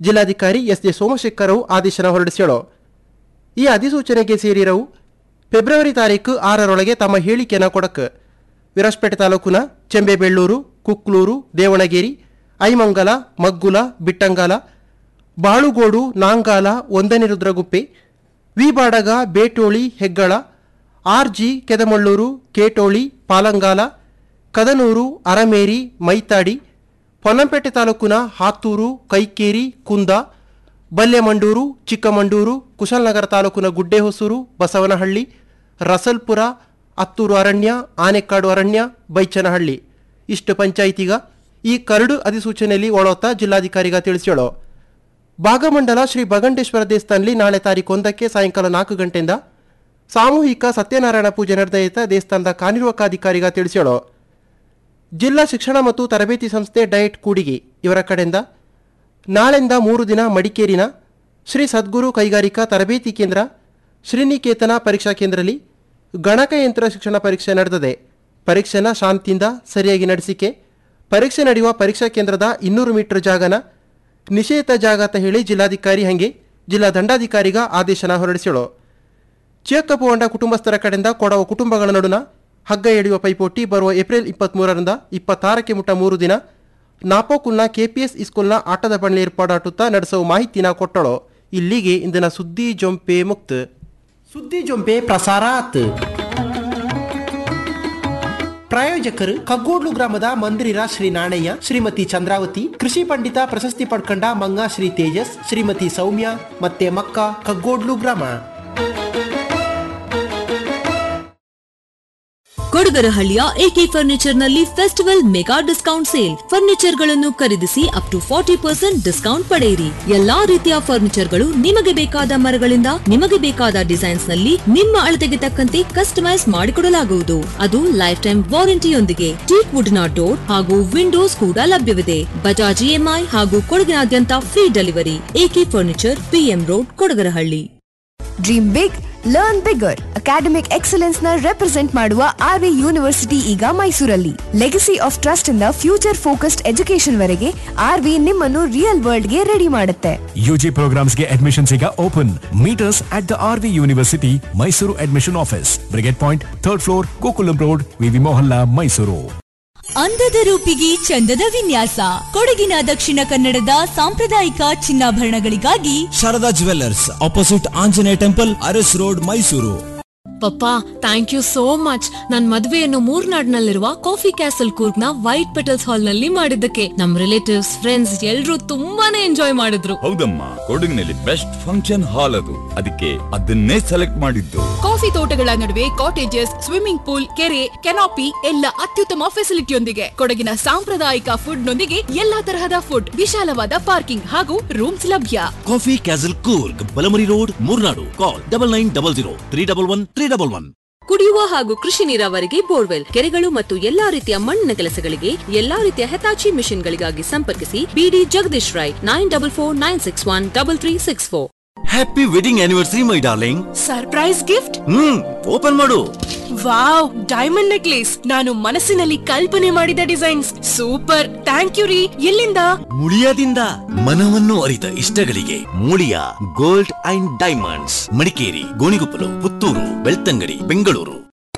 ಜಿಲ್ಲಾಧಿಕಾರಿ ಎಸ್ ಜೆ ಸೋಮಶೇಖರ್ ಅವು ಆದೇಶನ ಹೊರಡಿಸ್ಯಾಳು ಈ ಅಧಿಸೂಚನೆಗೆ ಸೇರಿರವು ಫೆಬ್ರವರಿ ತಾರೀಕು ಆರರೊಳಗೆ ತಮ್ಮ ಹೇಳಿಕೆಯನ್ನು ಕೊಡಕ್ಕೆ ವಿರಾಜಪೇಟೆ ತಾಲೂಕಿನ ಚೆಂಬೆಬೆಳ್ಳೂರು ಕುಕ್ಲೂರು ದೇವಣಗೇರಿ ಐಮಂಗಲ ಮಗ್ಗುಲ ಬಿಟ್ಟಂಗಾಲ ಬಾಳುಗೋಡು ನಾಂಗಾಲ ಒಂದನೇ Rudraguppe V Badaga Betoli Heggala R G Kedamalluru Ketoli Palangala Kadanur Arameri Maithadi Ponnampet ತಾಲೂಕಿನ ಹಾತೂರು ಕೈಕೇರಿ ಕುಂದ ಬಲ್ಯಮಂಡೂರು ಚಿಕ್ಕಮಂಡೂರು ಕುಶಾಲನಗರ ತಾಲೂಕಿನ ಗುಡ್ಡೆಹೊಸೂರು ಬಸವನಹಳ್ಳಿ ರಸಲ್ಪುರ ಅತ್ತೂರು ಅರಣ್ಯ ಆನೆಕ್ಕಾಡು ಅರಣ್ಯ ಬೈಚನಹಳ್ಳಿ ಇಷ್ಟು ಪಂಚಾಯಿತಿಗ ಈ ಕರಡು ಅಧಿಸೂಚನೆಯಲ್ಲಿ ಒಳೋತ ಜಿಲ್ಲಾಧಿಕಾರಿಗ ತಿಳಿಸ್ಯಾಳು ಭಾಗಮಂಡಲ ಶ್ರೀ ಬಗಂಡೇಶ್ವರ ದೇವಸ್ಥಾನದಲ್ಲಿ ನಾಳೆ ತಾರೀಕು ಒಂದಕ್ಕೆ ಸಾಯಂಕಾಲ ನಾಲ್ಕು ಗಂಟೆಯಿಂದ ಸಾಮೂಹಿಕ ಸತ್ಯನಾರಾಯಣ ಪೂಜೆ ನಡೆದಯಿತ ದೇವಸ್ಥಾನದ ಕಾರ್ಯನಿರ್ವಾಹಕಾಧಿಕಾರಿಗ ತಿಳಿಸ್ಯಾಳು ಜಿಲ್ಲಾ ಶಿಕ್ಷಣ ಮತ್ತು ತರಬೇತಿ ಸಂಸ್ಥೆ ಡಯಟ್ ಕೂಡಿಗಿ ಇವರ ಕಡೆಯಿಂದ ನಾಳೆಯಿಂದ ಮೂರು ದಿನ ಮಡಿಕೇರಿನ ಶ್ರೀ ಸದ್ಗುರು ಕೈಗಾರಿಕಾ ತರಬೇತಿ ಕೇಂದ್ರ ಶ್ರೀನಿಕೇತನ ಪರೀಕ್ಷಾ ಕೇಂದ್ರದಲ್ಲಿ ಗಣಕಯಂತ್ರ ಶಿಕ್ಷಣ ಪರೀಕ್ಷೆ ನಡೆದಿದೆ ಪರೀಕ್ಷೆನ ಶಾಂತಿಯಿಂದ ಸರಿಯಾಗಿ ನಡೆಸಿಕೆ ಪರೀಕ್ಷೆ ನಡೆಯುವ ಪರೀಕ್ಷಾ ಕೇಂದ್ರದ ಇನ್ನೂರು ಮೀಟರ್ ಜಾಗನ ನಿಷೇಧ ಜಾಗ ಅಂತ ಹೇಳಿ ಜಿಲ್ಲಾಧಿಕಾರಿ ಹಾಗೆ ಜಿಲ್ಲಾ ದಂಡಾಧಿಕಾರಿಗ ಆದೇಶನ ಹೊರಡಿಸ್ಯಾಳು ಚಿಯಕ್ಕಪ್ಪು ಹೊಂಡ ಕುಟುಂಬಸ್ಥರ ಕಡೆಯಿಂದ ಕೊಡವ ಕುಟುಂಬಗಳ ನಡುನ ಹಗ್ಗ ಎಳೆಯುವ ಪೈಪೋಟಿ ಬರುವ ಏಪ್ರಿಲ್ ಇಪ್ಪತ್ತ್ಮೂರರಿಂದ ಇಪ್ಪತ್ತಾರಕ್ಕೆ ಮುಟ್ಟ ಮೂರು ದಿನ ನಾಪೋಕುಲ್ನ ಕೆಪಿಎಸ್ ಇಸ್ಕೂಲ್ನ ಆಟದ ಬಣ್ಣ ಏರ್ಪಾಡಾಟುತ್ತಾ ನಡೆಸುವ ಮಾಹಿತಿನ ಕೊಟ್ಟಳು ಇಲ್ಲಿಗೆ ಇಂದಿನ ಸುದ್ದಿ ಜೊಂಪೆ ಮುಕ್ತ ಸುದ್ದಿ ಜೊಂಪೆ ಪ್ರಸಾರಾತ್ ಪ್ರಾಯೋಜಕರು ಕಗ್ಗೋಡ್ಲು ಗ್ರಾಮದ ಮಂದಿರ ಶ್ರೀ ನಾಣಯ್ಯ ಶ್ರೀಮತಿ ಚಂದ್ರಾವತಿ ಕೃಷಿ ಪಂಡಿತ ಪ್ರಶಸ್ತಿ ಪಡ್ಕಂಡ ಮಂಗ ಶ್ರೀ ತೇಜಸ್ ಶ್ರೀಮತಿ ಸೌಮ್ಯ ಮತ್ತೆ ಮಕ್ಕ ಕಗ್ಗೋಡ್ಲು ಗ್ರಾಮ ಕೊಡಗರಹಳ್ಳಿಯ ಎಕೆ ಫರ್ನಿಚರ್ ನಲ್ಲಿ festival mega discount sale furniture ಗಳನ್ನು ಖರೀದಿಸಿ up to forty percent discount ಪಡೆಯಿರಿ ಎಲ್ಲಾ ರೀತಿಯ ಫರ್ನಿಚರ್ ಗಳು ನಿಮಗೆ ಬೇಕಾದ ಮರಗಳಿಂದ ನಿಮಗೆ ಬೇಕಾದ ಡಿಸೈನ್ಸ್ ನಲ್ಲಿ ನಿಮ್ಮ ಅಳತೆಗೆ ತಕ್ಕಂತೆ ಕಸ್ಟಮೈಸ್ ಮಾಡಿಕೊಡಲಾಗುವುದು ಅದು ಲೈಫ್ ಟೈಮ್ ವಾರಂಟಿಯೊಂದಿಗೆ ಟೀಕ್ ವುಡ್ ನ ಡೋರ್ ಹಾಗೂ ವಿಂಡೋಸ್ ಕೂಡ ಲಭ್ಯವಿದೆ ಬಜಾಜ್ ಇಎಂಐ ಹಾಗೂ ಕೊಡಗಿನಾದ್ಯಂತ free delivery AK furniture PM road Kodagarahalli dream big learn bigger academic excellence ನ ರೆಪ್ರೆಸೆಂಟ್ ಮಾಡುವ ಆರ್ವಿ ಯೂನಿವರ್ಸಿಟಿ ಈಗ ಮೈಸೂರಲ್ಲಿ ಲೆಗಸಿ ಆಫ್ ಟ್ರಸ್ಟ್ ಇಂದ ಫ್ಯೂಚರ್ ಫೋಕಸ್ಡ್ ಎಜುಕೇಶನ್ ವರೆಗೆ ಆರ್ವಿ ನಿಮ್ಮನ್ನು ರಿಯಲ್ ವರ್ಲ್ಡ್ ಗೆ ರೆಡಿ ಮಾಡುತ್ತೆ ಯುಜಿ ಪ್ರೋಗ್ರಾಮ್ಸ್ಗೆ ಅಡ್ಮಿಷನ್ಸ್ ಈಗ open meet us at the R V university Mysuru admission office Brigade point third floor Gokulam road VV Mohalla Mysuru ಅಂದದ ರೂಪಿಗೆ ಚಂದದ ವಿನ್ಯಾಸ ಕೊಡಗಿನ ದಕ್ಷಿಣ ಕನ್ನಡದ ಸಾಂಪ್ರದಾಯಿಕ ಚಿನ್ನಾಭರಣಗಳಿಗಾಗಿ Sharada jewellers opposite Anjaneya temple Aras road Mysuru ಪಪ್ಪ ಥ್ಯಾಂಕ್ ಯು ಸೋ ಮಚ್ ನನ್ ಮದ್ವೆಯನ್ನು ಮೂರ್ನಾಡ್ನಲ್ಲಿರುವ ಕಾಫಿ ಕ್ಯಾಸಲ್ ಕೂರ್ಗ್ ನ ವೈಟ್ ಪೆಟಲ್ಸ್ ಹಾಲ್ ನಲ್ಲಿ ಮಾಡಿದ್ದಕ್ಕೆ ನಮ್ ರಿಲೇಟಿವ್ಸ್ ಫ್ರೆಂಡ್ಸ್ ಎಲ್ರೂ ತುಂಬಾನೇ ಎಂಜಾಯ್ ಮಾಡಿದ್ರು ಹೌದಮ್ಮ ಕೊಡಗಿನಲ್ಲಿ ಬೆಸ್ಟ್ ಫಂಕ್ಷನ್ ಹಾಲ್ ಅದು ಅದಕ್ಕೆ ಅದನ್ನೇ ಸೆಲೆಕ್ಟ್ ಮಾಡಿದ್ದು ಕಾಫಿ ತೋಟಗಳ ನಡುವೆ ಕಾಟೇಜಸ್ ಸ್ವಿಮ್ಮಿಂಗ್ ಪೂಲ್ ಕೆರೆ ಕೆನಾಪಿ ಎಲ್ಲ ಅತ್ಯುತ್ತಮ ಫೆಸಿಲಿಟಿಯೊಂದಿಗೆ ಕೊಡಗಿನ ಸಾಂಪ್ರದಾಯಿಕ ಫುಡ್ ನೊಂದಿಗೆ ಎಲ್ಲಾ ತರಹದ ಫುಡ್ ವಿಶಾಲವಾದ ಪಾರ್ಕಿಂಗ್ ಹಾಗೂ ರೂಮ್ಸ್ ಲಭ್ಯ coffee castle Coorg Balamari road Moornadu call double nine double zero three double one three double one ಕುಡಿಯುವ ಹಾಗೂ ಕೃಷಿ ನೀರಾವರಿಗೆ ಬೋರ್ವೆಲ್ ಕೆರೆಗಳು ಮತ್ತು ಎಲ್ಲಾ ರೀತಿಯ ಮಣ್ಣಿನ ಕೆಲಸಗಳಿಗೆ ಎಲ್ಲಾ ರೀತಿಯ ಹೆತಾಚಿ ಮಿಷನ್ಗಳಿಗಾಗಿ ಸಂಪರ್ಕಿಸಿ BD Jagadish Rai nine double four nine six one double three six four happy wedding anniversary my darling surprise gift hmm open ಮಾಡು ವಾವ್ ಡೈಮಂಡ್ ನೆಕ್ಲೇಸ್ ನಾನು ಮನಸ್ಸಿನಲ್ಲಿ ಕಲ್ಪನೆ ಮಾಡಿದ ಡಿಸೈನ್ಸ್ ಸೂಪರ್ ಥ್ಯಾಂಕ್ ಯು ರೀ ಎಲ್ಲಿಂದ ಮುಳಿಯಾದಿಂದ ಮನವನ್ನು ಅರಿತ ಇಷ್ಟಗಳಿಗೆ Muliya gold and diamonds Madikeri Gonikoppal Puttur Belthangady Bengaluru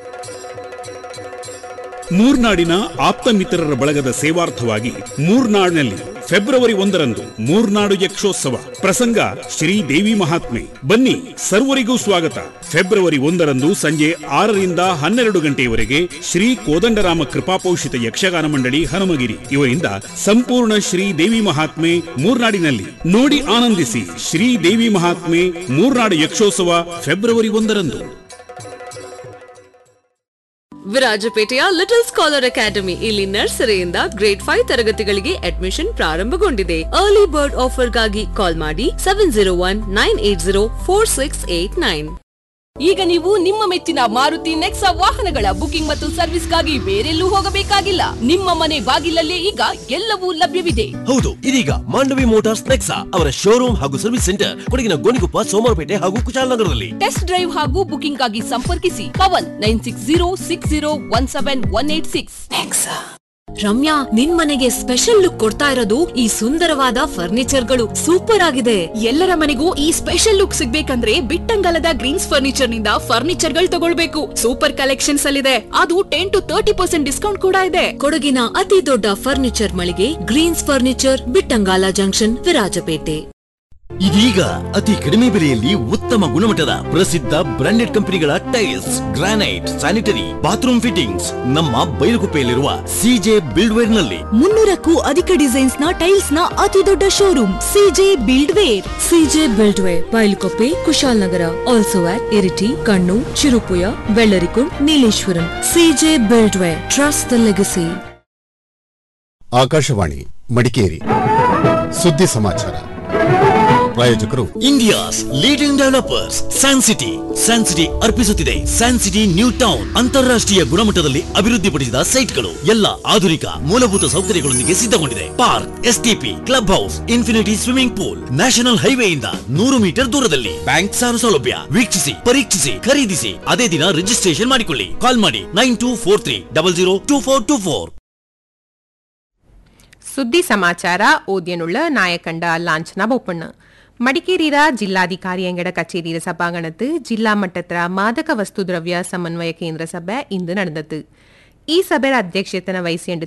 ಮೂರ್ನಾಡಿನ ಆಪ್ತ ಮಿತ್ರರ ಬಳಗದ ಸೇವಾರ್ಥವಾಗಿ ಮೂರ್ನಾಡ್ನಲ್ಲಿ ಫೆಬ್ರವರಿ ಒಂದರಂದು ಮೂರ್ನಾಡು ಯಕ್ಷೋತ್ಸವ ಪ್ರಸಂಗ ಶ್ರೀ ದೇವಿ ಮಹಾತ್ಮೆ ಬನ್ನಿ ಸರ್ವರಿಗೂ ಸ್ವಾಗತ ಫೆಬ್ರವರಿ ಒಂದರಂದು ಸಂಜೆ ಆರರಿಂದ ಹನ್ನೆರಡು ಗಂಟೆಯವರೆಗೆ ಶ್ರೀ ಕೋದಂಡರಾಮ ಕೃಪಾಪೋಷಿತ ಯಕ್ಷಗಾನ ಮಂಡಳಿ ಹನುಮಗಿರಿ ಇವರಿಂದ ಸಂಪೂರ್ಣ ಶ್ರೀ ದೇವಿ ಮಹಾತ್ಮೆ ಮೂರ್ನಾಡಿನಲ್ಲಿ ನೋಡಿ ಆನಂದಿಸಿ ಶ್ರೀ ದೇವಿ ಮಹಾತ್ಮೆ ಮೂರ್ನಾಡು ಯಕ್ಷೋತ್ಸವ ಫೆಬ್ರವರಿ ಒಂದರಂದು ವಿರಾಜಪೇಟೆಯ ಲಿಟಲ್ ಸ್ಕಾಲರ್ ಅಕಾಡೆಮಿ ಇಲ್ಲಿ ನರ್ಸರಿಯಿಂದ ಗ್ರೇಡ್ ಫೈವ್ ತರಗತಿಗಳಿಗೆ ಅಡ್ಮಿಷನ್ ಪ್ರಾರಂಭಗೊಂಡಿದೆ ಅರ್ಲಿ ಬರ್ಡ್ ಆಫರ್ಗಾಗಿ ಕಾಲ್ ಮಾಡಿ seven zero one nine eight zero four six eight nine ಈಗ ನೀವು ನಿಮ್ಮ ಮೆಚ್ಚಿನ ಮಾರುತಿ ನೆಕ್ಸಾ ವಾಹನಗಳ ಬುಕಿಂಗ್ ಮತ್ತು ಸರ್ವಿಸ್ಗಾಗಿ ಬೇರೆಲ್ಲೂ ಹೋಗಬೇಕಾಗಿಲ್ಲ ನಿಮ್ಮ ಮನೆ ಬಾಗಿಲಲ್ಲೇ ಈಗ ಎಲ್ಲವೂ ಲಭ್ಯವಿದೆ ಹೌದು ಇದೀಗ ಮಾಂಡವಿ ಮೋಟಾರ್ಸ್ ನೆಕ್ಸಾ ಅವರ ಶೋರೂಮ್ ಹಾಗೂ ಸರ್ವಿಸ್ ಸೆಂಟರ್ ಕೊಡಗಿನ ಗೋಣಿಕೊಪ್ಪ ಸೋಮವಾರಪೇಟೆ ಹಾಗೂ ಕುಶಾಲನಗರದಲ್ಲಿ ಟೆಸ್ಟ್ ಡ್ರೈವ್ ಹಾಗೂ ಬುಕಿಂಗ್ ಆಗಿ ಸಂಪರ್ಕಿಸಿ Pavan nine six zero six zero one seven one eight six Ramya ನಿನ್ ಮನೆಗೆ ಸ್ಪೆಷಲ್ ಲುಕ್ ಕೊಡ್ತಾ ಇರೋದು ಈ ಸುಂದರವಾದ ಫರ್ನಿಚರ್ಗಳು ಸೂಪರ್ ಆಗಿದೆ ಎಲ್ಲರ ಮನೆಗೂ ಈ ಸ್ಪೆಷಲ್ ಲುಕ್ ಸಿಗ್ಬೇಕಂದ್ರೆ ಬಿಟ್ಟಂಗಲದ ಗ್ರೀನ್ಸ್ ಫರ್ನಿಚರ್ ನಿಂದ ಫರ್ನಿಚರ್ ಗಳು ತಗೊಳ್ಬೇಕು ಸೂಪರ್ ಕಲೆಕ್ಷನ್ಸ್ ಅಲ್ಲಿದೆ ಅದು ten to thirty percent discount ಕೂಡ ಇದೆ ಕೊಡಗಿನ ಅತಿ ದೊಡ್ಡ ಫರ್ನಿಚರ್ ಮಳಿಗೆ greens furniture Bittangala junction Virajpet ಇದೀಗ ಅತಿ ಕಡಿಮೆ ಬೆಲೆಯಲ್ಲಿ ಉತ್ತಮ ಗುಣಮಟ್ಟದ ಪ್ರಸಿದ್ಧ ಬ್ರಾಂಡೆಡ್ ಕಂಪನಿಗಳ tiles granite sanitary bathroom fittings ನಮ್ಮ ಬೈಲುಗುಪ್ಪೆಯಲ್ಲಿರುವ ಸಿಜೆ ಬಿಲ್ಡ್ವೇರ್ ನಲ್ಲಿ ಮುನ್ನೂರಕ್ಕೂ ಅಧಿಕ ಡಿಸೈನ್ಸ್ ನ ಟೈಲ್ಸ್ ನ ಅತಿ ದೊಡ್ಡ showroom CJ buildware CJ buildware Bailkoppe Kushalnagar also at Iritty Kannur Cherupuzha Vellarikundu Nileshwaram CJ buildware trust the legacy Akashvani Madikeri ಸುದ್ದಿ ಸಮಾಚಾರ ಪ್ರಾಯೋಜಕರು India's leading developers San City San City ಅರ್ಪಿಸುತ್ತಿದೆ ಸ್ಯಾನ್ ಸಿಟಿ ನ್ಯೂ ಟೌನ್ ಅಂತಾರಾಷ್ಟ್ರೀಯ ಗುಣಮಟ್ಟದಲ್ಲಿ ಅಭಿವೃದ್ಧಿಪಡಿಸಿದ ಸೈಟ್ಗಳು ಎಲ್ಲ ಆಧುನಿಕ ಮೂಲಭೂತ ಸೌಕರ್ಯಗಳೊಂದಿಗೆ ಸಿದ್ಧಗೊಂಡಿದೆ park STP club house infinity swimming pool national ಹೈವೇಯಿಂದ ನೂರು ಮೀಟರ್ ದೂರದಲ್ಲಿ ಬ್ಯಾಂಕ್ ಸಾಲ ಸೌಲಭ್ಯ ವೀಕ್ಷಿಸಿ ಪರೀಕ್ಷಿಸಿ ಖರೀದಿಸಿ ಅದೇ ದಿನ ರಿಜಿಸ್ಟ್ರೇಷನ್ ಮಾಡಿಕೊಳ್ಳಿ ಕಾಲ್ ಮಾಡಿ nine two four three double zero two four two four ಸುದ್ದಿ ಸಮಾಚಾರ ಓದ್ಯನುಳ್ಳ ನಾಯಕಂಡ ಲಾಂಛನ ಬೋಪಣ್ಣ ಮಡಿಕೇರಿರ ಜಿಲ್ಲಾಧಿಕಾರಿ ಅಂಗಡ ಕಚೇರಿಯ ಸಭಾಂಗಣத்து ಜಿಲ್ಲಾ ಮಟ್ಟತ್ರ ಮಾದಕ ವಸ್ತು ದ್ರವ್ಯ ಸಮನ್ವಯ ಕೇಂದ್ರ ಸಭೆ ಇಂದು ನಡೆದது ಈ ಸಭೆಯ ಅಧ್ಯಕ್ಷತೆನ ವಹಿಸಿಕೊಂಡು